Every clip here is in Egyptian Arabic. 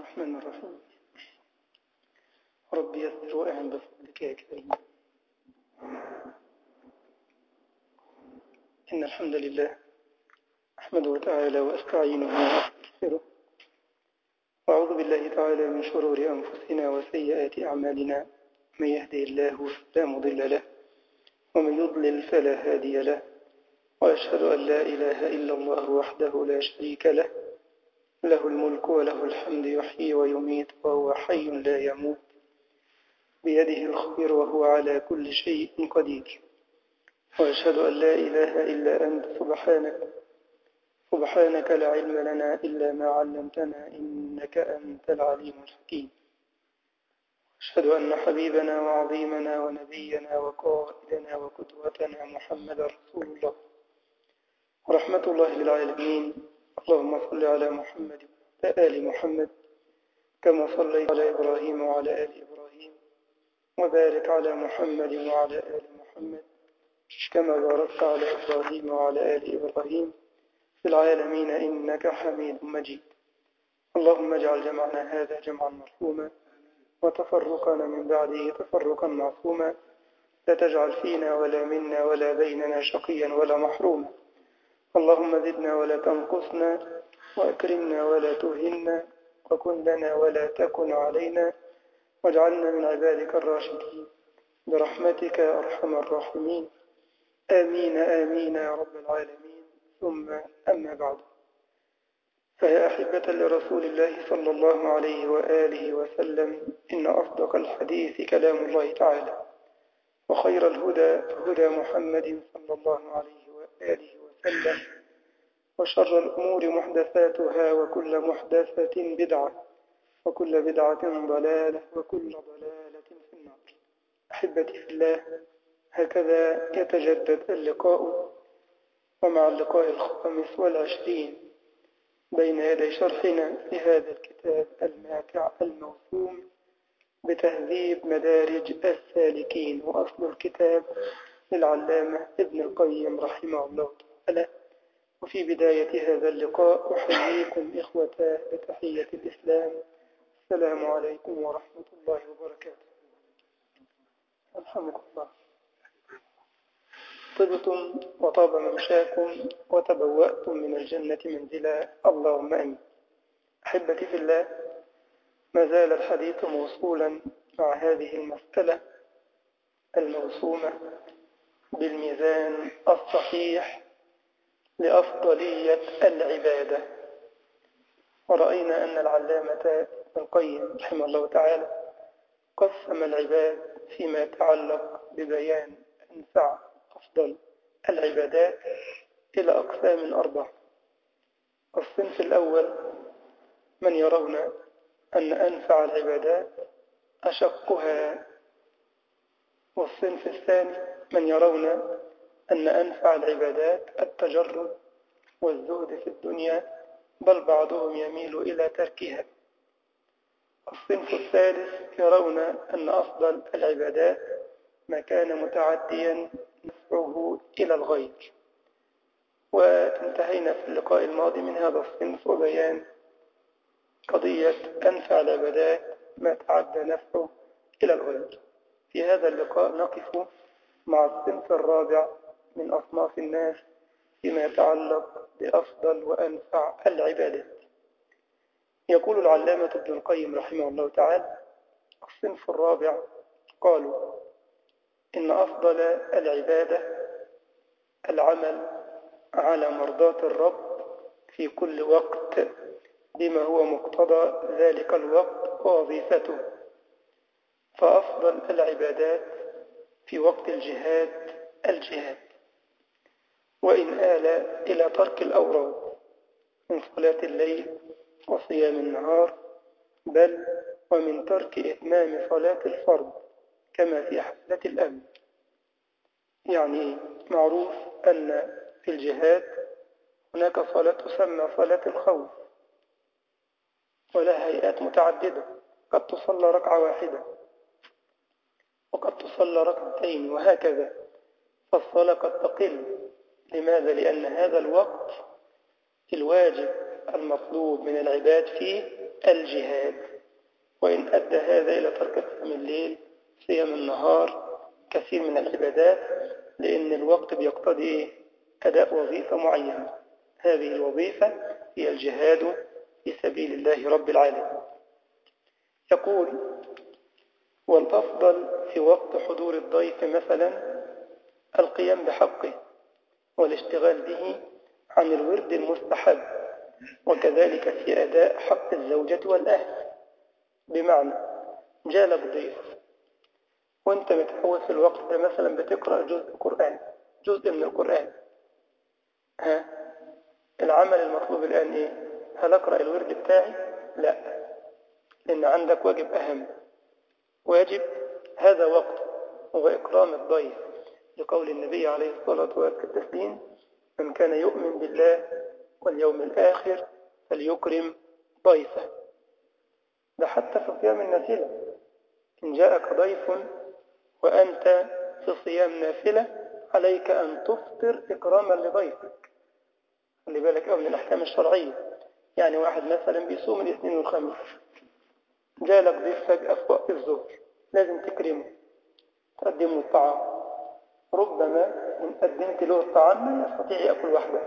الرحمن الرحيم رب يسر وأعن بفضلك يا كريم إن الحمد لله أحمده تعالى وأستعينه وأستغفره وأعوذ بالله تعالى من شرور أنفسنا وسيئات أعمالنا من يهدي الله فلا مضل له ومن يضلل فلا هادي له وأشهد أن لا إله إلا الله وحده لا شريك له له الملك وله الحمد يحيي ويميت وهو حي لا يموت بيده الخير وهو على كل شيء قدير وأشهد أن لا إله إلا أنت سبحانك سبحانك لا علم لنا إلا ما علمتنا إنك أنت العليم الحكيم أشهد أن حبيبنا وعظيمنا ونبينا وقائدنا وقدوتنا محمد رسول الله ورحمة الله للعالمين اللهم صل على محمد وعلى آل محمد كما صليت على إبراهيم وعلى آل إبراهيم وبارك على محمد وعلى آل محمد كما باركت على إبراهيم وعلى آل إبراهيم في العالمين إنك حميد مجيد اللهم اجعل جمعنا هذا جمعا مرحوما وتفرقنا من بعده تفرقا معصوما لا تجعل فينا ولا منا ولا بيننا شقيا ولا محروما اللهم زدنا ولا تنقصنا وأكرمنا ولا تهنا وكن لنا ولا تكن علينا واجعلنا من عبادك الراشدين برحمتك يا أرحم الراحمين آمين آمين يا رب العالمين ثم أما بعد فيا أحبة لرسول الله صلى الله عليه وآله وسلم إن أصدق الحديث كلام الله تعالى وخير الهدى هدى محمد صلى الله عليه وآله وسلم وشر الأمور محدثاتها وكل محدثة بدعة وكل بدعة ضلالة وكل ضلالة في النار أحبتي في الله هكذا يتجدد اللقاء ومع اللقاء الخامس والعشرين بين يدي شرحنا لهذا الكتاب الماتع الموسوم بتهذيب مدارج السالكين وأصل الكتاب للعلامة ابن القيم رحمه الله تعالى وفي بداية هذا اللقاء أحييكم إخوة بتحية الإسلام السلام عليكم ورحمة الله وبركاته الحمد الله طبتم وطاب ممشاكم وتبوأتم من الجنة منزلا اللهم أمين أحبتي في الله ما زال الحديث موصولا مع هذه المسألة الموسومة بالميزان الصحيح لأفضلية العبادة ورأينا أن العلامة ابن القيم رحمه الله تعالى قسم العباد فيما يتعلق ببيان أنفع أفضل العبادات إلى أقسام أربعة الصنف الأول من يرون أن أنفع العبادات أشقها والصنف الثاني من يرون أن أنفع العبادات التجرد والزهد في الدنيا بل بعضهم يميل إلى تركها الصنف الثالث يرون أن أفضل العبادات ما كان متعديا نفعه إلى الغير وانتهينا في اللقاء الماضي من هذا الصنف وبيان قضية أنفع العبادات ما تعدى نفعه إلى الغير في هذا اللقاء نقف مع الصنف الرابع من أصناف الناس فيما يتعلق بأفضل وأنفع العبادات يقول العلامة ابن القيم رحمه الله تعالى الصنف الرابع قالوا إن أفضل العبادة العمل على مرضاة الرب في كل وقت بما هو مقتضى ذلك الوقت ووظيفته فأفضل العبادات في وقت الجهاد الجهاد وإن آل إلى ترك الأوراد من صلاة الليل وصيام النهار بل ومن ترك إتمام صلاة الفرض كما في حالة الأمن يعني معروف أن في الجهاد هناك صلاة تسمى صلاة الخوف ولها هيئات متعددة قد تصلى ركعة واحدة وقد تصلى ركعتين وهكذا فالصلاة قد تقل لماذا؟ لأن هذا الوقت الواجب المطلوب من العباد فيه الجهاد وإن أدى هذا إلى ترك قيام الليل صيام النهار كثير من العبادات لأن الوقت بيقتضي إيه؟ أداء وظيفة معينة هذه الوظيفة هي الجهاد في سبيل الله رب العالمين يقول والأفضل في وقت حضور الضيف مثلا القيام بحقه والاشتغال به عن الورد المستحب وكذلك في أداء حق الزوجة والأهل بمعنى جالك ضيف وانت متعود في الوقت ده مثلا بتقرأ جزء قرآن جزء من القرآن ها العمل المطلوب الآن ايه هل أقرأ الورد بتاعي لا لأن عندك واجب أهم واجب هذا وقت هو إكرام الضيف لقول النبي عليه الصلاة والتسليم من كان يؤمن بالله واليوم الآخر فليكرم ضيفه ده حتى في صيام النافلة إن جاءك ضيف وأنت في صيام نافلة عليك أن تفطر إكراما لضيفك خلي بالك أو من الأحكام الشرعية يعني واحد مثلا بيصوم الاثنين والخميس جالك ضيف فجأة في وقت الظهر لازم تكرمه تقدم له الطعام ربما إن قدمت له الطعام ما يستطيع يأكل وحده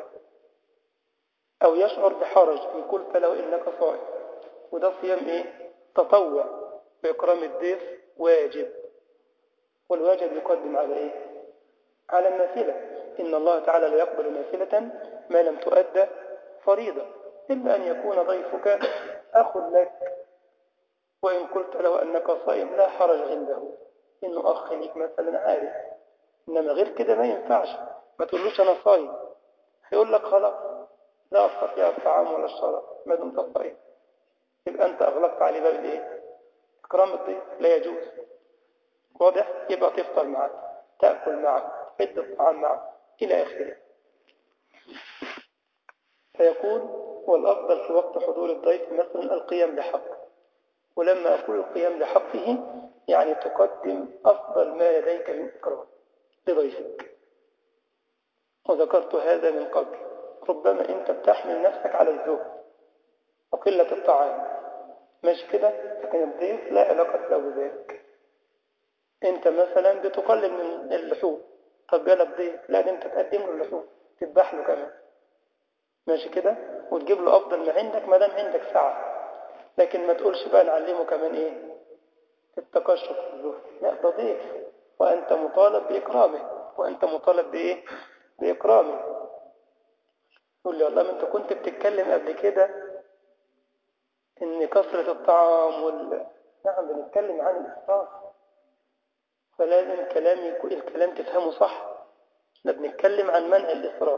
أو يشعر بحرج إن قلت له إنك صائم وده صيام إيه؟ تطوع بإكرام الضيف واجب والواجب يقدم على إيه؟ على النافلة إن الله تعالى لا يقبل نافلة ما لم تؤدى فريضة إلا أن يكون ضيفك أخ لك وإن قلت له أنك صائم لا حرج عنده إنه أخ لك مثلا عارف إنما غير كده ما ينفعش ما تقولوش أنا صايم هيقول لك خلاص لا أستطيع الطعام ولا الشراب ما دمت صايم يبقى أنت أغلقت عليه باب الإيه؟ إكرام الضيف لا يجوز واضح يبقى تفطر معه تأكل معه تحد الطعام معه إلى آخره فيقول والأفضل في وقت حضور الضيف مثلا القيام بحقه ولما أقول القيام بحقه يعني تقدم أفضل ما لديك من إكرام لضيفك وذكرت هذا من قبل ربما أنت بتحمل نفسك على الزهد وقلة الطعام مش كده لكن الضيف لا علاقة له بذلك أنت مثلا بتقلل من اللحوم طب جالك ضيف لا ده أنت تقدم له اللحوم تذبح له كمان ماشي كده وتجيب له أفضل ما عندك ما دام عندك ساعة لكن ما تقولش بقى نعلمه كمان إيه التقشف في الظهر لا ده ضيف وأنت مطالب بإكرامه وأنت مطالب بإيه بإكرامه يقول لي والله ما أنت كنت بتتكلم قبل كده إن كثرة الطعام وال... نعم بنتكلم عن الإسراف فلازم كلام يكون الكلام تفهمه صح احنا بنتكلم عن منع الإسراف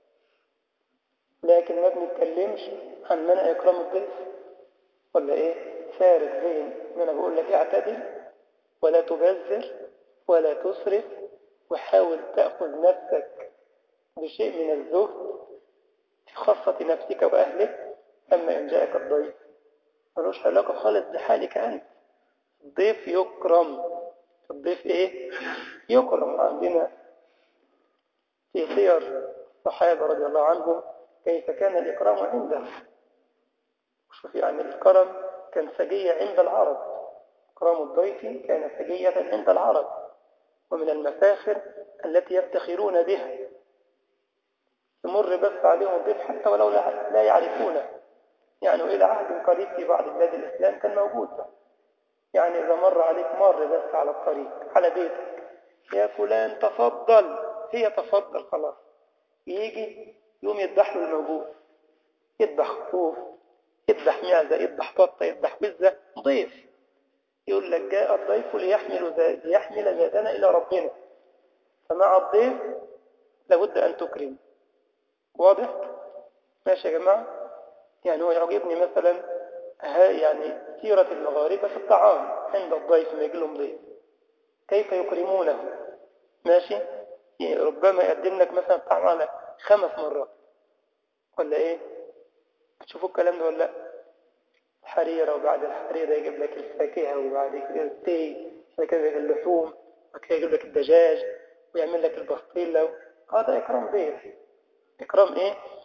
لكن ما بنتكلمش عن منع إكرام الضيف ولا إيه فارق بين ما أنا بقول لك اعتدل ولا تبذر ولا تسرف وحاول تأخذ نفسك بشيء من الزهد في خاصة نفسك وأهلك أما إن جاءك الضيف ملوش علاقة خالص بحالك أنت الضيف يكرم الضيف إيه؟ يكرم عندنا في سير الصحابة رضي الله عنهم كيف كان الإكرام عندهم شوف يعني الكرم كان سجية عند العرب إكرام الضيف كان سجية عند العرب ومن المفاخر التي يفتخرون بها يمر بس عليهم الضيف حتى ولو لا يعرفونه يعني إلى عهد قريب في بعض بلاد الإسلام كان موجود ده. يعني إذا مر عليك مر بس على الطريق على بيتك يا فلان تفضل هي تفضل خلاص يجي يوم يذبح له الموجود يذبح خروف يذبح معزة يذبح بطة يذبح وزة ضيف يقول لك جاء الضيف ليحمل ليحمل ذاتنا إلى ربنا فمع الضيف لابد أن تكرم واضح؟ ماشي يا جماعة؟ يعني هو يعجبني مثلا ها يعني سيرة المغاربة في الطعام عند الضيف ما يجي لهم ضيف كيف يكرمونه ماشي يعني ربما يقدم لك مثلا الطعام على خمس مرات ولا ايه تشوفوا الكلام ده ولا لا حريرة وبعد الحريرة يجيب لك الفاكهة وبعد كده التي بعد كده يجيب اللحوم بعد كده يجيب لك الدجاج ويعمل لك البسطيلة هذا إكرام ضيف إكرام إيه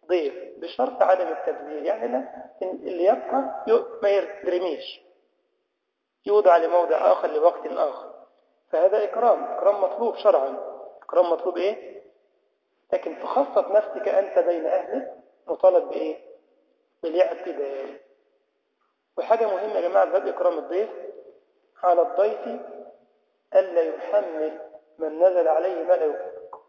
ضيف بشرط عدم التبذير يعني لا اللي يبقى ما يرميش يوضع لموضع آخر لوقت آخر فهذا إكرام إكرام مطلوب شرعا إكرام مطلوب إيه لكن تخصص نفسك أنت بين أهلك مطالب بإيه بالاعتدال وحاجة مهمة يا جماعة باب إكرام الضيف على الضيف ألا يحمل من نزل عليه ما لا يطيق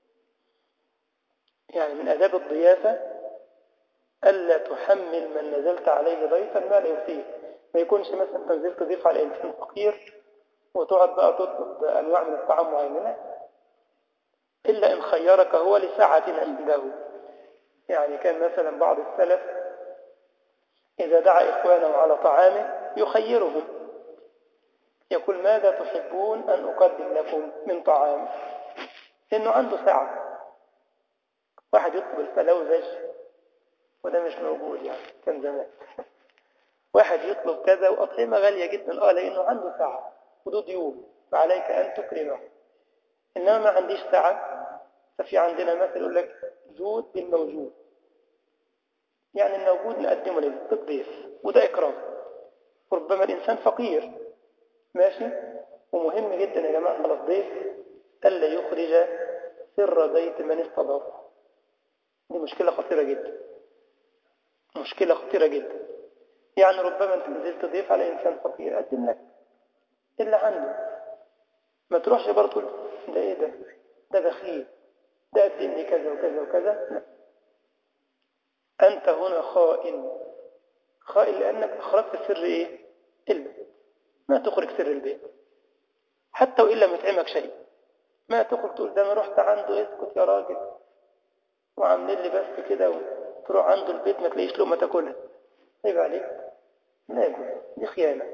يعني من أداب الضيافة ألا تحمل من نزلت عليه ضيفا ما لا يطيق ما يكونش مثلا تنزلت ضيف على إنسان فقير وتقعد بقى تطلب أنواع من الطعام معينة إلا إن خيرك هو لساعة عنده يعني كان مثلا بعض السلف إذا دعا إخوانه على طعامه يخيرهم يقول ماذا تحبون أن أقدم لكم من طعام لأنه عنده ساعة واحد يطلب الفلوزج وده مش موجود يعني كان زمان واحد يطلب كذا وأطعمة غالية جدا آه لأنه عنده ساعة وده ضيوف فعليك أن تكرمه إنما ما عنديش ساعة ففي عندنا مثل يقول لك جود بالموجود يعني الموجود نقدمه للتضيف وده إكرام وربما الإنسان فقير ماشي ومهم جدا يا جماعة على الضيف ألا يخرج سر بيت من استضاف دي مشكلة خطيرة جدا مشكلة خطيرة جدا يعني ربما انت نزلت ضيف على إنسان فقير قدم لك اللي عنده ما تروحش برضه تقول ده ايه ده ده بخيل ده قدم لي كذا وكذا وكذا لا أنت هنا خائن خائن لأنك أخرجت سر إيه البيت ما تخرج سر البيت حتى وإن لم يطعمك شيء ما تخرج تقول ده أنا رحت عنده اسكت يا راجل وعاملين لي بس كده وتروح عنده البيت ما تلاقيش لقمة تاكلها عيب عليك لا يجوز دي خيانة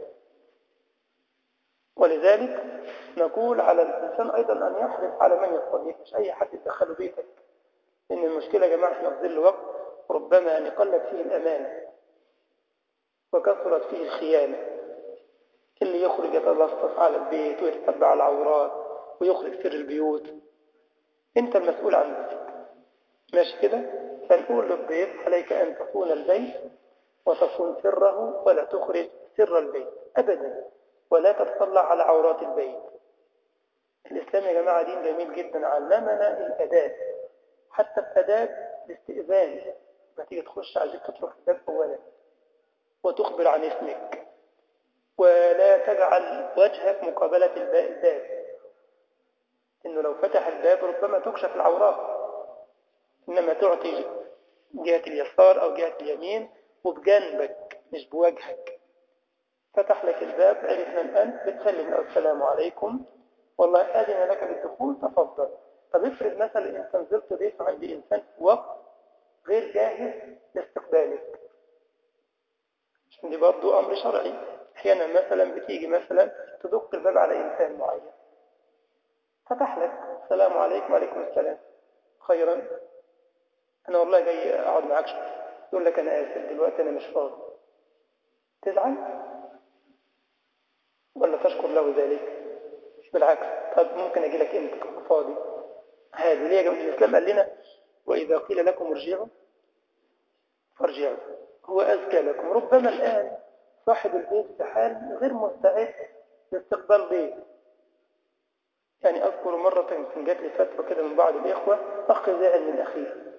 ولذلك نقول على الإنسان أيضا أن يحرص على من يستضيف مش أي حد يدخله بيتك لأن المشكلة يا جماعة احنا في ظل وقت ربما أن قلت فيه الأمان وكثرت فيه الخيانة اللي يخرج يتلصص على البيت ويتتبع العورات ويخرج سر البيوت انت المسؤول عن بيتك ماشي كده فنقول للضيف عليك أن تكون البيت وتكون سره ولا تخرج سر البيت أبدا ولا تتطلع على عورات البيت الإسلام يا جماعة دين جميل جدا علمنا الأداب حتى الأداب الاستئذان ما تيجي تخش عايزك تترك الباب أولا وتخبر عن اسمك ولا تجعل وجهك مقابلة الباب إنه لو فتح الباب ربما تكشف العورات إنما تعطي جهة اليسار أو جهة اليمين وبجانبك مش بوجهك فتح لك الباب عرف من أنت بتسلم السلام عليكم والله أذن لك بالدخول تفضل طب افرض مثلا انت نزلت ضيف عند انسان في وقت غير جاهز لاستقبالك عشان دي برضه امر شرعي احيانا مثلا بتيجي مثلا تدق الباب على انسان معين فتح لك السلام عليكم وعليكم السلام خيرا انا والله جاي اقعد معاك شويه يقول لك انا اسف دلوقتي انا مش فاضي تزعل ولا تشكر له ذلك بالعكس طب ممكن اجي لك امتى كنت فاضي هذه ليه يا جماعه الاسلام قال لنا واذا قيل لكم ارجعوا فارجعوا هو اذكى لكم ربما الان صاحب البيت في حال غير مستعد لاستقبال ضيف يعني اذكر مره كان جات لي فتوى كده من بعض الاخوه اخ زعل من اخيه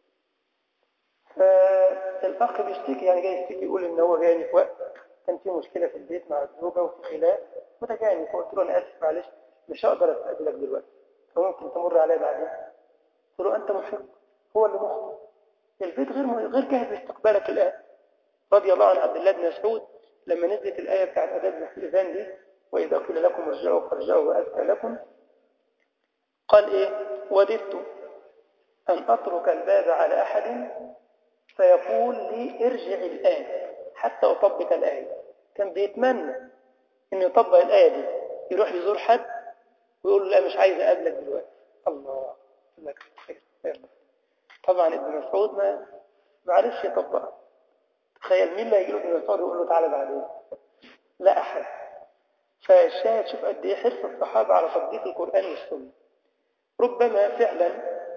فالاخ بيشتكي يعني جاي يشتكي يقول ان هو جاني في وقت كان في مشكله في البيت مع الزوجه وفي خلاف وده جاني فقلت له انا اسف معلش مش هقدر استقبلك دلوقتي فممكن تمر عليا بعدين قلت له انت محق هو اللي مخطئ البيت غير غير جاهز لاستقبالك الان رضي الله عن عبد الله بن مسعود لما نزلت الايه بتاعت اداب الاستئذان دي واذا قيل لكم ارجعوا فارجعوا وازكى لكم قال ايه وددت ان اترك الباب على احد فيقول لي ارجع الان حتى اطبق الايه كان بيتمنى انه يطبق الايه دي يروح يزور حد ويقول له لا مش عايز اقابلك دلوقتي الله لك خير خير طبعا ابن مسعود ما ما عرفش يطبقها تخيل مين اللي هيجي له ابن مسعود ويقول له تعالى بعدين لا احد فالشاهد شوف قد ايه حرص الصحابه على تطبيق القران والسنه ربما فعلا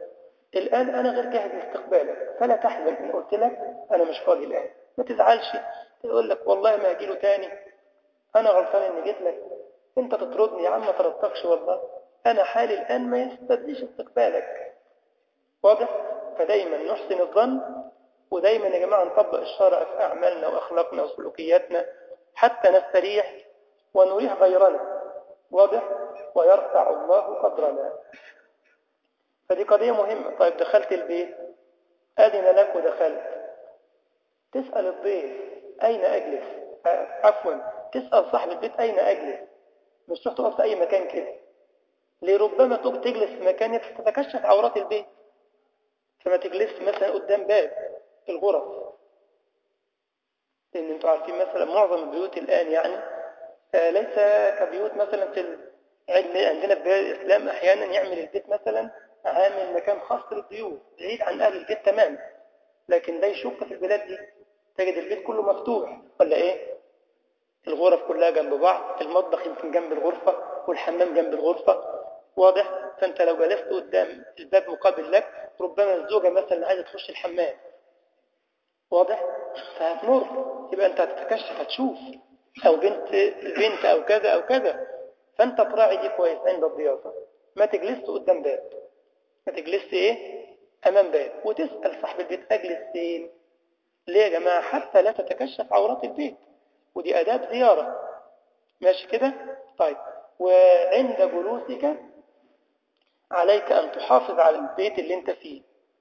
الآن أنا غير جاهز لاستقبالك فلا تحزن إن قلت لك أنا مش فاضي الآن ما تزعلش تقول لك والله ما أجيله تاني أنا غلطان إني جيت لك أنت تطردني يا عم ما طردتكش والله أنا حالي الآن ما يستدعيش استقبالك واضح فدايما نحسن الظن ودايما يا جماعة نطبق الشرع في أعمالنا وأخلاقنا وسلوكياتنا حتى نستريح ونريح غيرنا واضح ويرفع الله قدرنا فدي قضية مهمة طيب دخلت البيت أذن لك ودخلت تسأل الضيف أين أجلس عفوا تسأل صاحب البيت أين أجلس مش تروح تقف في أي مكان كده لربما تجلس في مكان تتكشف عورات البيت فما تجلس مثلا قدام باب الغرف لأن انتوا عارفين مثلا معظم البيوت الآن يعني ليس كبيوت مثلا في عندنا في بلاد الإسلام أحيانا يعمل البيت مثلا عامل مكان خاص للضيوف بعيد عن أهل البيت تماما لكن ده يشك في البلاد دي تجد البيت كله مفتوح ولا إيه الغرف كلها جنب بعض المطبخ يمكن جنب الغرفة والحمام جنب الغرفة واضح فأنت لو جلست قدام الباب مقابل لك ربما الزوجة مثلا عايزة تخش الحمام واضح فهتمر يبقى أنت هتتكشف هتشوف أو بنت البنت أو كذا أو كذا فأنت تراعي دي كويس عند الضيافة ما تجلس قدام باب ما تجلس إيه أمام باب وتسأل صاحب البيت أجلس فين ليه يا جماعة حتى لا تتكشف عورات البيت ودي أداب زيارة ماشي كده طيب وعند جلوسك عليك أن تحافظ على البيت اللي انت فيه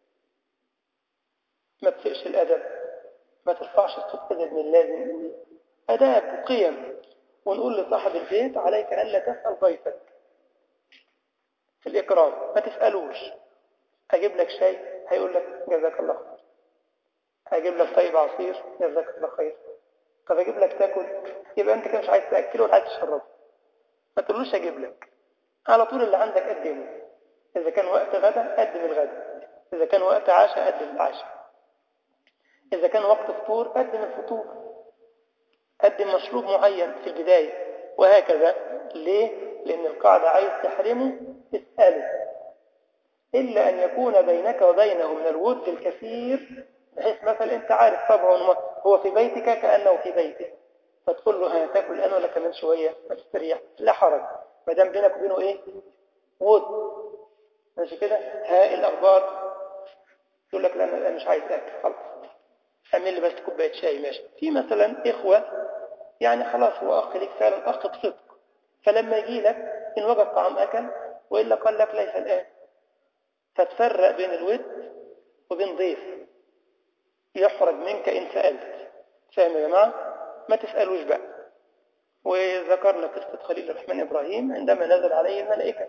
ما تسئش الأدب ما ترفعش الصوت أدب من اللازم أداب وقيم ونقول لصاحب البيت عليك ألا تسأل ضيفك في الإكرام ما تسألوش أجيب لك شاي هيقول لك جزاك الله خير هجيب لك طيب عصير جزاك الله خير طب اجيب لك تاكل يبقى انت كده مش عايز تاكله ولا عايز تشربه ما تقولوش اجيب لك على طول اللي عندك قدمه اذا كان وقت غدا قدم الغدا اذا كان وقت عشاء قدم العشاء اذا كان وقت فطور قدم الفطور قدم مشروب معين في البداية وهكذا ليه؟ لأن القاعدة عايز تحرمه اسأله إلا أن يكون بينك وبينه من الود الكثير بحيث مثلا أنت عارف طبعا هو في بيتك كأنه في بيتك فتقول له هتاكل الآن ولا كمان شوية ما تستريح لا حرج ما دام بينك وبينه إيه ود ماشي كده ها الأخبار يقول لك لا أنا الآن مش عايز أكل خلاص اعمل لي بس كوبايه شاي ماشي في مثلا إخوة يعني خلاص هو أخ ليك فعلا أخ بصدق فلما يجي لك إن وجد طعام أكل وإلا قال لك ليس الآن فتفرق بين الود وبين ضيف يحرج منك إن سألت فاهم يا جماعة ما تسألوش بقى وذكرنا قصة خليل الرحمن إبراهيم عندما نزل عليه الملائكة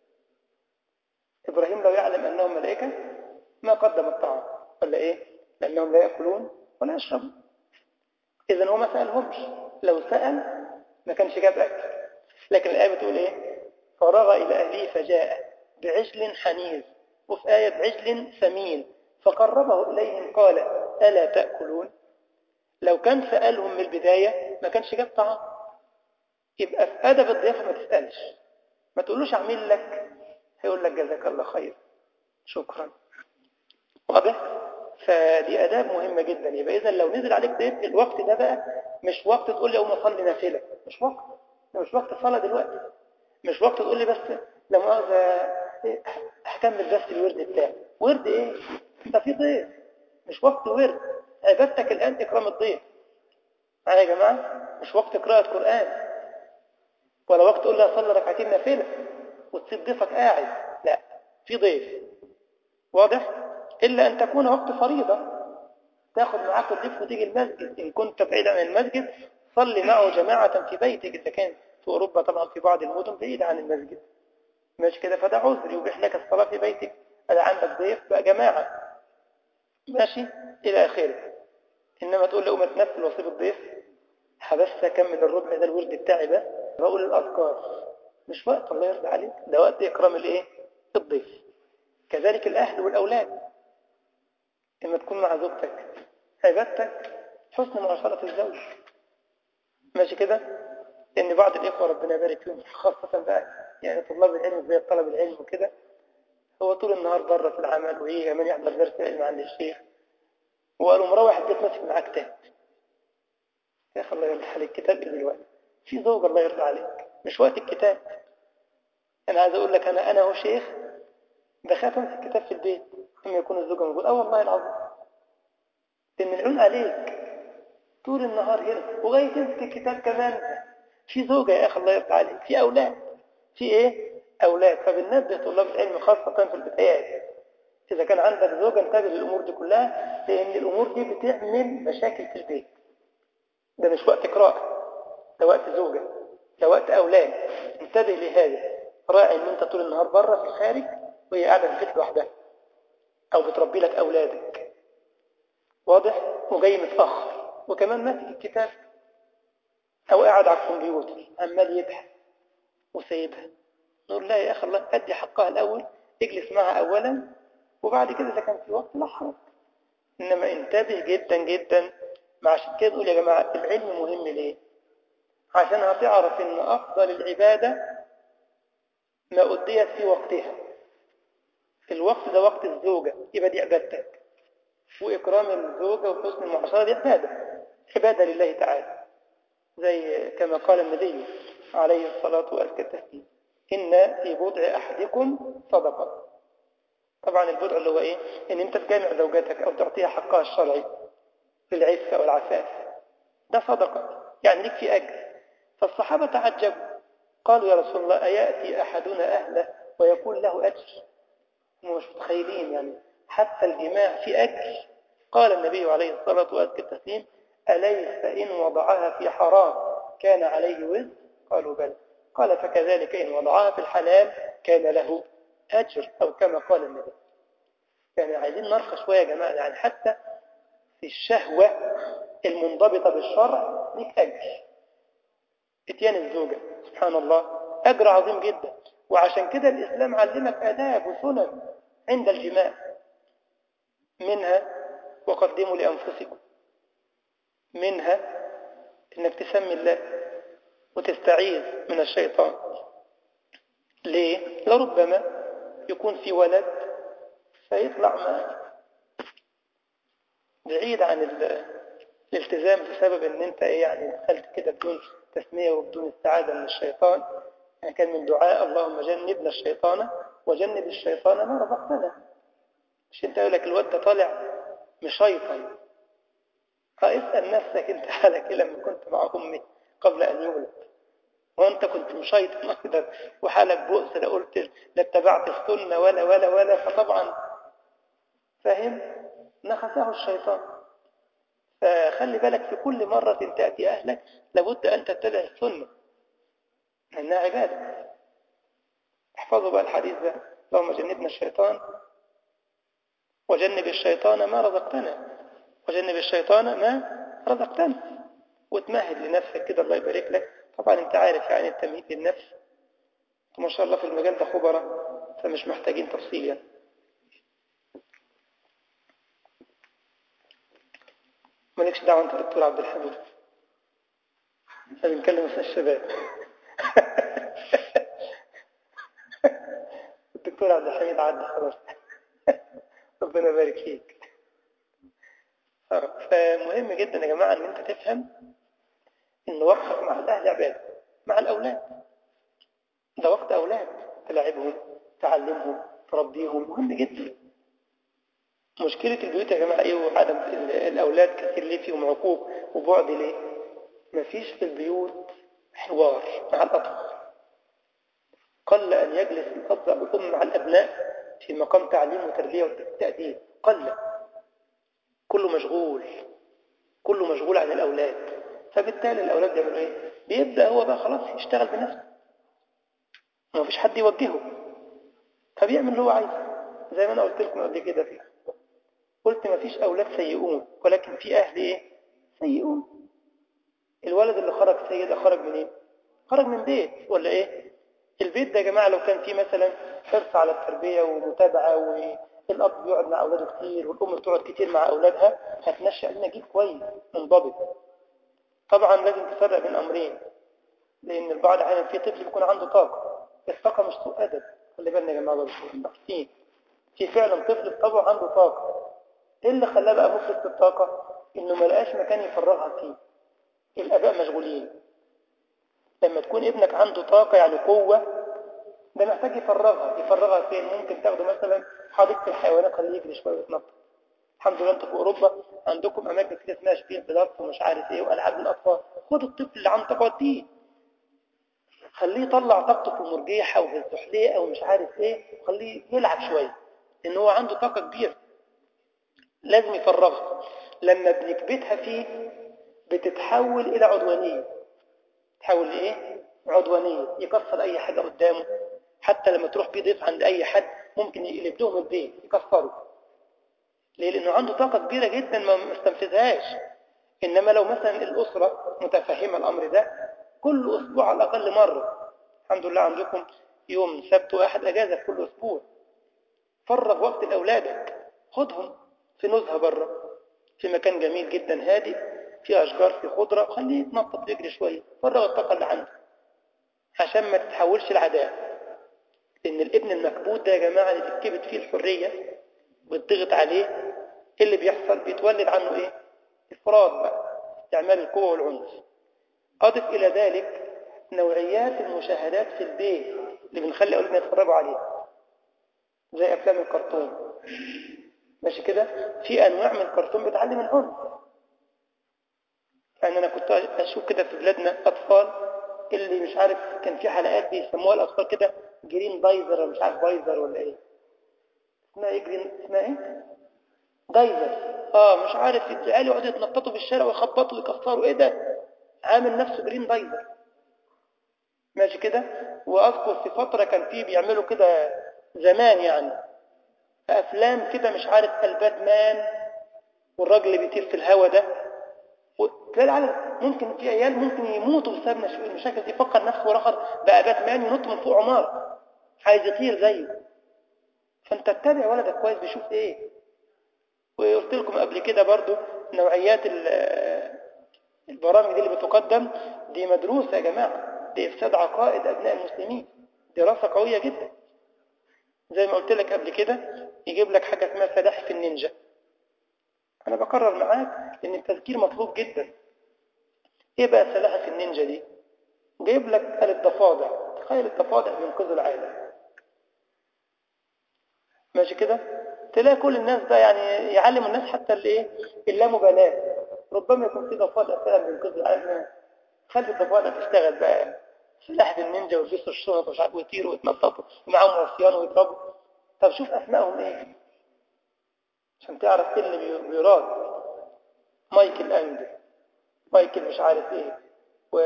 إبراهيم لو يعلم أنهم ملائكة ما قدم الطعام ولا إيه لأنهم لا يأكلون ولا يشربون إذن هو ما سألهمش لو سأل ما كانش جاب أكل لكن الآية بتقول إيه فرغ إلى أهله فجاء بعجل حنيذ وفي آية بعجل ثمين فقربه إليهم قال ألا تأكلون لو كان سألهم من البداية ما كانش جاب طعام يبقى في أدب الضيافة ما تسألش ما تقولوش أعمل لك هيقول لك جزاك الله خير شكرا واضح فدي أداب مهمة جدا يبقى إذا لو نزل عليك ضيف الوقت ده بقى مش وقت تقول لي أقوم أصلي نافلة مش وقت مش وقت صلاة دلوقتي مش وقت تقول لي بس لما مؤاخذة أكمل بس الورد بتاعي ورد إيه؟ أنت في ضيف مش وقت ورد عبادتك الآن إكرام الضيف معايا يا جماعة مش وقت قراءة قرآن ولا وقت تقول لي أصلي ركعتين نافلة وتسيب ضيفك قاعد لا في ضيف واضح؟ إلا أن تكون وقت فريضة تاخذ معك الضيف وتيجي المسجد إن كنت بعيدا عن المسجد صلي معه جماعة في بيتك إذا كان في أوروبا طبعا في بعض المدن بعيدة عن المسجد ماشي كده فده عذر يبيح لك الصلاة في بيتك أنا عندك ضيف بقى جماعة ماشي إلى آخره إنما تقول لي قوم اتنفل وصيب الضيف حبس أكمل الربع ده الورد بتاعي بس بقول الأذكار مش وقت الله يرضى عليك ده وقت إكرام الإيه الضيف كذلك الأهل والأولاد إما تكون مع زوجتك عبادتك حسن معاشرة الزوج ماشي كده إن بعض الإخوة ربنا يبارك فيهم خاصة بقى يعني طلاب العلم زي طلب العلم وكده هو طول النهار بره في العمل ويجي كمان يحضر درس علم عند الشيخ وقالوا مروح البيت ماسك معاه كتاب يا اخي الله يرضى عليك كتاب ايه دلوقتي في زوج الله يرضى عليك مش وقت الكتاب انا عايز اقول لك انا انا هو شيخ بخاف امسك كتاب في البيت لما يكون الزوج موجود اه والله العظيم لان العون عليك طول النهار هنا وغاية تمسك الكتاب كمان في زوجة يا أخي الله يرضى عليك في أولاد في إيه؟ أولاد فبننبه طلاب العلم خاصة في البدايات إذا كان عندك زوجة انتبه للأمور دي كلها لأن الأمور دي بتعمل مشاكل في البيت ده مش وقت قراءة ده وقت زوجة ده وقت أولاد انتبه لهذا راعي إن أنت طول النهار بره في الخارج وهي قاعدة في البيت لوحدها أو بتربي لك أولادك واضح وجاي متأخر وكمان ماسك الكتاب أو قاعد على الكمبيوتر عمال يبحث وسايبها نقول لا يا أخي الله أدي حقها الأول اجلس معها أولا وبعد كده إذا كان في وقت لا حرج إنما انتبه جدا جدا مع عشان كده نقول يا جماعة العلم مهم ليه عشان هتعرف إن أفضل العبادة ما أديت في وقتها الوقت ده وقت الزوجة يبقى دي عبادتك وإكرام الزوجة وحسن المعاشرة دي عبادة عبادة لله تعالى زي كما قال النبي عليه الصلاة والسلام إن في بضع أحدكم صدقة طبعا البضع اللي هو إيه إن أنت تجامع زوجتك أو تعطيها حقها الشرعي في العفة والعفاف ده صدقة يعني لك في أجر فالصحابة تعجبوا قالوا يا رسول الله أيأتي أحدنا أهله ويكون له أجر هم مش متخيلين يعني حتى الجماع في أجر قال النبي عليه الصلاة والسلام أليس إن وضعها في حرام كان عليه وزر قالوا بل قال فكذلك إن وضعها في الحلال كان له أجر أو كما قال النبي يعني عايزين نرخى شوية يا جماعة يعني حتى في الشهوة المنضبطة بالشرع ليك أجر اتيان الزوجة سبحان الله أجر عظيم جدا وعشان كده الإسلام علمك آداب وسنن عند الجماع منها وقدموا لأنفسكم منها انك تسمي الله وتستعيذ من الشيطان ليه لربما يكون في ولد فيطلع ما بعيد عن الالتزام بسبب ان انت ايه يعني دخلت كده بدون تسمية وبدون استعاذة من الشيطان يعني كان من دعاء اللهم جنبنا الشيطان وجنب الشيطان ما رزقتنا مش انت يقول لك الواد ده طالع مشيطن فاسأل نفسك انت حالك ايه لما كنت مع امي قبل ان يولد وانت كنت مشيطن اكتر وحالك بؤس لا قلت لا اتبعت السنه ولا ولا ولا فطبعا فاهم نخسه الشيطان فخلي بالك في كل مرة تأتي أهلك لابد أن تتبع السنة لأنها عبادة احفظوا بقى الحديث ده اللهم جنبنا الشيطان وجنب الشيطان ما رزقتنا وجنب الشيطان ما رزقتنا وتمهد لنفسك كده الله يبارك لك طبعا انت عارف يعني التمهيد للنفس ما شاء الله في المجال ده خبرة فمش محتاجين تفصيل يعني مالكش دعوة انت دكتور عبد الحميد احنا بنتكلم مثلا الشباب الدكتور عبد الحميد عدى خلاص ربنا يبارك فيك فمهم جدا يا جماعة ان انت تفهم ان وقتك مع الاهل عبادة مع الاولاد ده وقت اولاد تلعبهم تعلمهم تربيهم مهم جدا مشكلة البيوت يا جماعة ايه وعدم الاولاد كثير ليه فيهم عقوق وبعد ليه مفيش في البيوت حوار مع الاطفال قل ان يجلس الاب والام مع الابناء في مقام تعليم وتربية وتأديب قل كله مشغول كله مشغول عن الأولاد فبالتالي الأولاد بيعملوا إيه؟ بيبدأ هو بقى خلاص يشتغل بنفسه ما فيش حد يوجهه فبيعمل اللي هو عايزه زي ما أنا قلت لكم قبل كده فيه قلت ما فيش أولاد سيئون ولكن في أهل إيه؟ سيئون الولد اللي خرج سيء ده خرج منين؟ إيه؟ خرج من بيت ولا إيه؟ البيت ده يا جماعة لو كان فيه مثلا حرص على التربية ومتابعة والأب بيقعد مع أولاده كتير والأم بتقعد كتير مع أولادها هتنشأ لنا جيل كويس منضبط طبعا لازم تفرق بين أمرين لأن البعض أحيانا في طفل بيكون عنده طاقة الطاقة مش سوء أدب خلي بالنا يا جماعة ناقصين في فعلا طفل طبعه عنده طاقة ايه اللي خلاه بقى مفلس الطاقة انه ما لقاش مكان يفرغها فيه الاباء مشغولين لما تكون ابنك عنده طاقة يعني قوة ده محتاج يفرغها يفرغها فين ممكن تاخده مثلا حديقة الحيوانات خليه يجري شوية ويتنطط الحمد لله انتوا في اوروبا عندكم اماكن كده اسمها شبيه بلارف ومش عارف ايه والعاب للاطفال خد الطفل اللي عنده طاقه وديه خليه يطلع طاقته في المرجيحه وفي الزحليقه ومش عارف ايه وخليه يلعب شويه لان هو عنده طاقه كبيره لازم يفرغها لما بنكبتها فيه بتتحول الى عدوانيه تحول لايه عدوانيه يكسر اي حاجه قدامه حتى لما تروح بيه ضيف عند اي حد ممكن يقلب لهم البيت يكسره ليه لانه عنده طاقه كبيره جدا ما استنفذهاش انما لو مثلا الاسره متفهمه الامر ده كل اسبوع على الاقل مره الحمد لله عندكم يوم سبت واحد اجازه في كل اسبوع فرغ وقت لاولادك خدهم في نزهه بره في مكان جميل جدا هادئ في اشجار في خضره خليه يتنطط ويجري شويه فرغ الطاقه اللي عنده عشان ما تتحولش لعداء لان الابن المكبوت ده يا جماعه اللي تتكبت فيه الحريه وتضغط عليه ايه اللي بيحصل بيتولد عنه ايه افراط بقى استعمال القوه والعنف اضف الى ذلك نوعيات المشاهدات في البيت اللي بنخلي اولادنا يتفرجوا عليها زي افلام الكرتون ماشي كده في انواع من الكرتون بتعلم العنف يعني انا كنت اشوف كده في بلادنا اطفال اللي مش عارف كان في حلقات بيسموها الاطفال كده جرين بايزر مش عارف بايزر ولا ايه اسمها ايه جرين اسمها ايه دايزر اه مش عارف العيال يقعدوا يتنططوا في الشارع ويخبطوا ويكسروا ايه ده عامل نفسه جرين دايزر ماشي كده واذكر في فتره كان فيه بيعملوا كده زمان يعني افلام كده مش عارف الباتمان والراجل اللي بيطير في الهوا ده تلاقي العالم ممكن في عيال ممكن يموتوا بسبب المشاكل دي يفكر نفسه والاخر بقى باتمان ينط من فوق عماره عايز يطير زيه فانت تتابع ولدك كويس بيشوف ايه وقلت لكم قبل كده برضو نوعيات البرامج دي اللي بتقدم دي مدروسة يا جماعة دي إفساد عقائد أبناء المسلمين دراسة قوية جدا زي ما قلت لك قبل كده يجيب لك حاجة اسمها سلاحف النينجا أنا بقرر معاك إن التذكير مطلوب جدا إيه بقى سلاحف النينجا دي جايب لك آلة ضفادع تخيل الضفادع بينقذوا العالم ماشي كده تلاقي كل الناس ده يعني يعلم الناس حتى الايه اللامبالاه ربما يكون في ضفادع فعلا بينقذ العالم خلي الضفادع تشتغل بقى سلاح النينجا ويلبسوا الشنط ومش عارف ويطيروا ويتنططوا ومعاهم عصيان ويضربوا طب شوف اسمائهم ايه عشان تعرف ايه اللي بيراد مايكل انجل مايكل مش عارف ايه و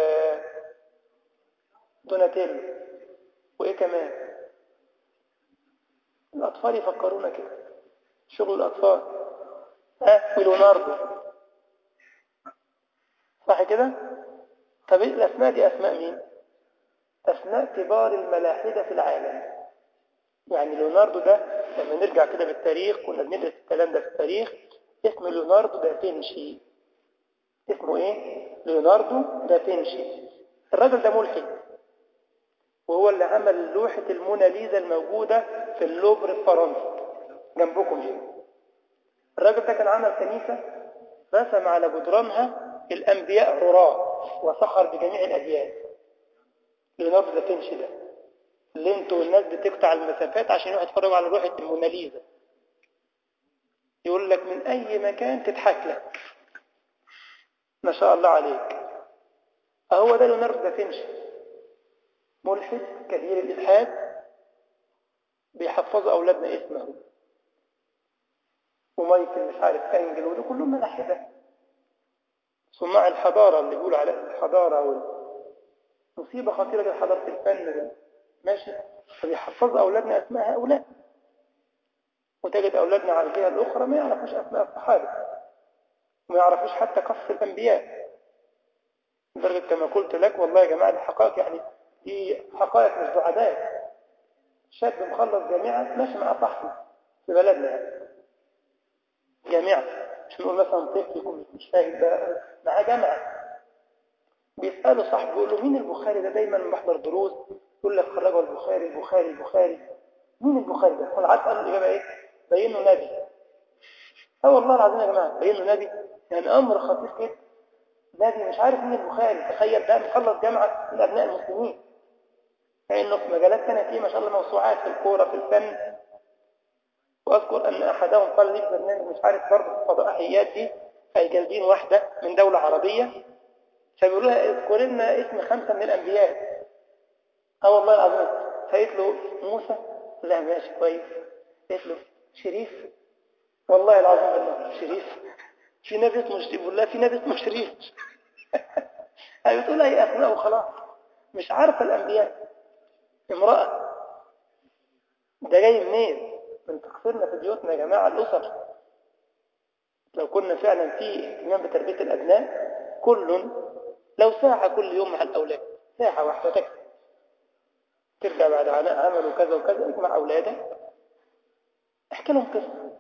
دوناتيلو وايه كمان الأطفال يفكرونا كده شغل الأطفال ها وليوناردو صح كده طب الأسماء دي أسماء مين أسماء كبار الملاحدة في العالم يعني ليوناردو ده لما نرجع كده بالتاريخ كنا بندرس الكلام ده في التاريخ اسم ليوناردو دافنشي اسمه ايه ليوناردو دافنشي الراجل ده ملحد وهو اللي عمل لوحة الموناليزا الموجودة في اللوفر في فرنسا جنبكم هنا الراجل ده كان عمل كنيسة رسم على جدرانها الأنبياء عراة وسخر بجميع الأديان ليوناردو دافنشي ده اللي انتوا الناس بتقطع المسافات عشان يروحوا يتفرجوا على لوحة الموناليزا يقول لك من أي مكان تضحك لك ما شاء الله عليك أهو ده ليوناردو دافنشي ملحد كثير الإلحاد بيحفظوا أولادنا اسمه ومايكل مش عارف أنجل ودول كلهم ملاحدة صناع الحضارة اللي بيقولوا على الحضارة مصيبة خطيرة لحضارة الفن ماشي فبيحفظوا أولادنا أسماء هؤلاء وتجد أولادنا على الجهة الأخرى ما يعرفوش أسماء الصحابة وما يعرفوش حتى قصة الأنبياء لدرجة كما قلت لك والله يا جماعة الحقائق يعني دي حقائق مش دعابات شاب مخلص جامعة ماشي مع صاحبه في بلدنا يعني جامعة مش نقول مثلا طفل يكون مش فاهم بقى معاه جامعة بيسأله صاحبه يقول له مين البخاري ده دايما بحضر دروس يقول لك خرجوا البخاري البخاري البخاري مين البخاري ده والعاد قالوا الإجابة إيه بينه نبي اه والله العظيم يا جماعة بينه نبي يعني أمر خطير كده نبي مش عارف مين البخاري تخيل ده مخلص جامعة من أبناء المسلمين فإنه في مجالات ثانيه فيه ما شاء الله موسوعات في الكورة في الفن وأذكر أن أحدهم قال لي برنامج مش عارف برضه في فضائحيات دي أي جايبين واحدة من دولة عربية فبيقولوا لها اذكر لنا اسم خمسة من الأنبياء اه والله العظيم فقلت له موسى لا ماشي كويس قلت له شريف والله العظيم بالله شريف في نبي اسمه شريف والله في نبي اسمه شريف هي بتقول هي أسماء وخلاص مش عارفة الأنبياء امرأة ده جاي منين من تقصيرنا في بيوتنا يا جماعة الأسر لو كنا فعلا في اهتمام بتربية الأبناء كل لو ساعة كل يوم مع الأولاد ساعة واحدة تكفي ترجع بعد عناء عمل وكذا وكذا اجمع أولادك احكي لهم قصة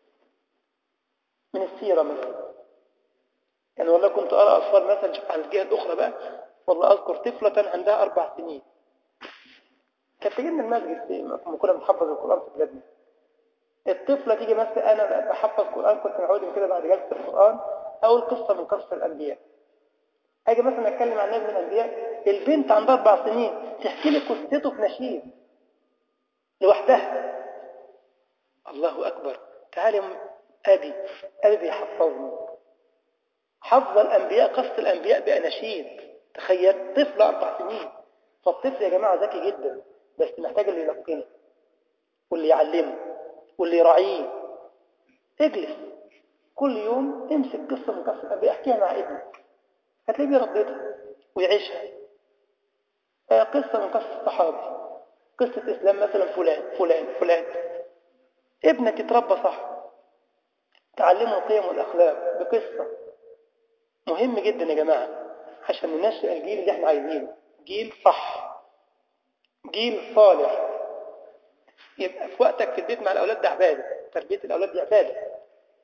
من السيرة مثلا يعني والله كنت أرى أطفال مثلا على الجهة الأخرى بقى والله أذكر طفلة عندها أربع سنين كانت تجي من المسجد لما كنا بنحفظ القرآن في بلادنا الطفلة تيجي مثلا أنا بحفظ قرآن كنت معودهم كده بعد جلسة القرآن أول قصة من قصة الأنبياء أجي مثلا أتكلم عن نبي من الأنبياء البنت عندها أربع سنين تحكي لي قصته في نشيد لوحدها الله أكبر تعالي أبي أبي حفظني حفظ الأنبياء قصة الأنبياء بأناشيد تخيل طفل أربع سنين فالطفل يا جماعة ذكي جدا بس محتاج اللي يلقنه واللي يعلمه واللي يراعيه اجلس كل يوم امسك قصة من قصة الأنبياء احكيها مع ابنك هتلاقيه بيرددها ويعيشها قصة من قصة الصحابة قصة إسلام مثلا فلان فلان فلان ابنك يتربى صح تعلمه القيم والأخلاق بقصة مهم جدا يا جماعة عشان ننشئ الجيل اللي احنا عايزينه جيل صح جيل صالح يبقى في وقتك في البيت مع الأولاد ده عبادة تربية الأولاد دي عبادة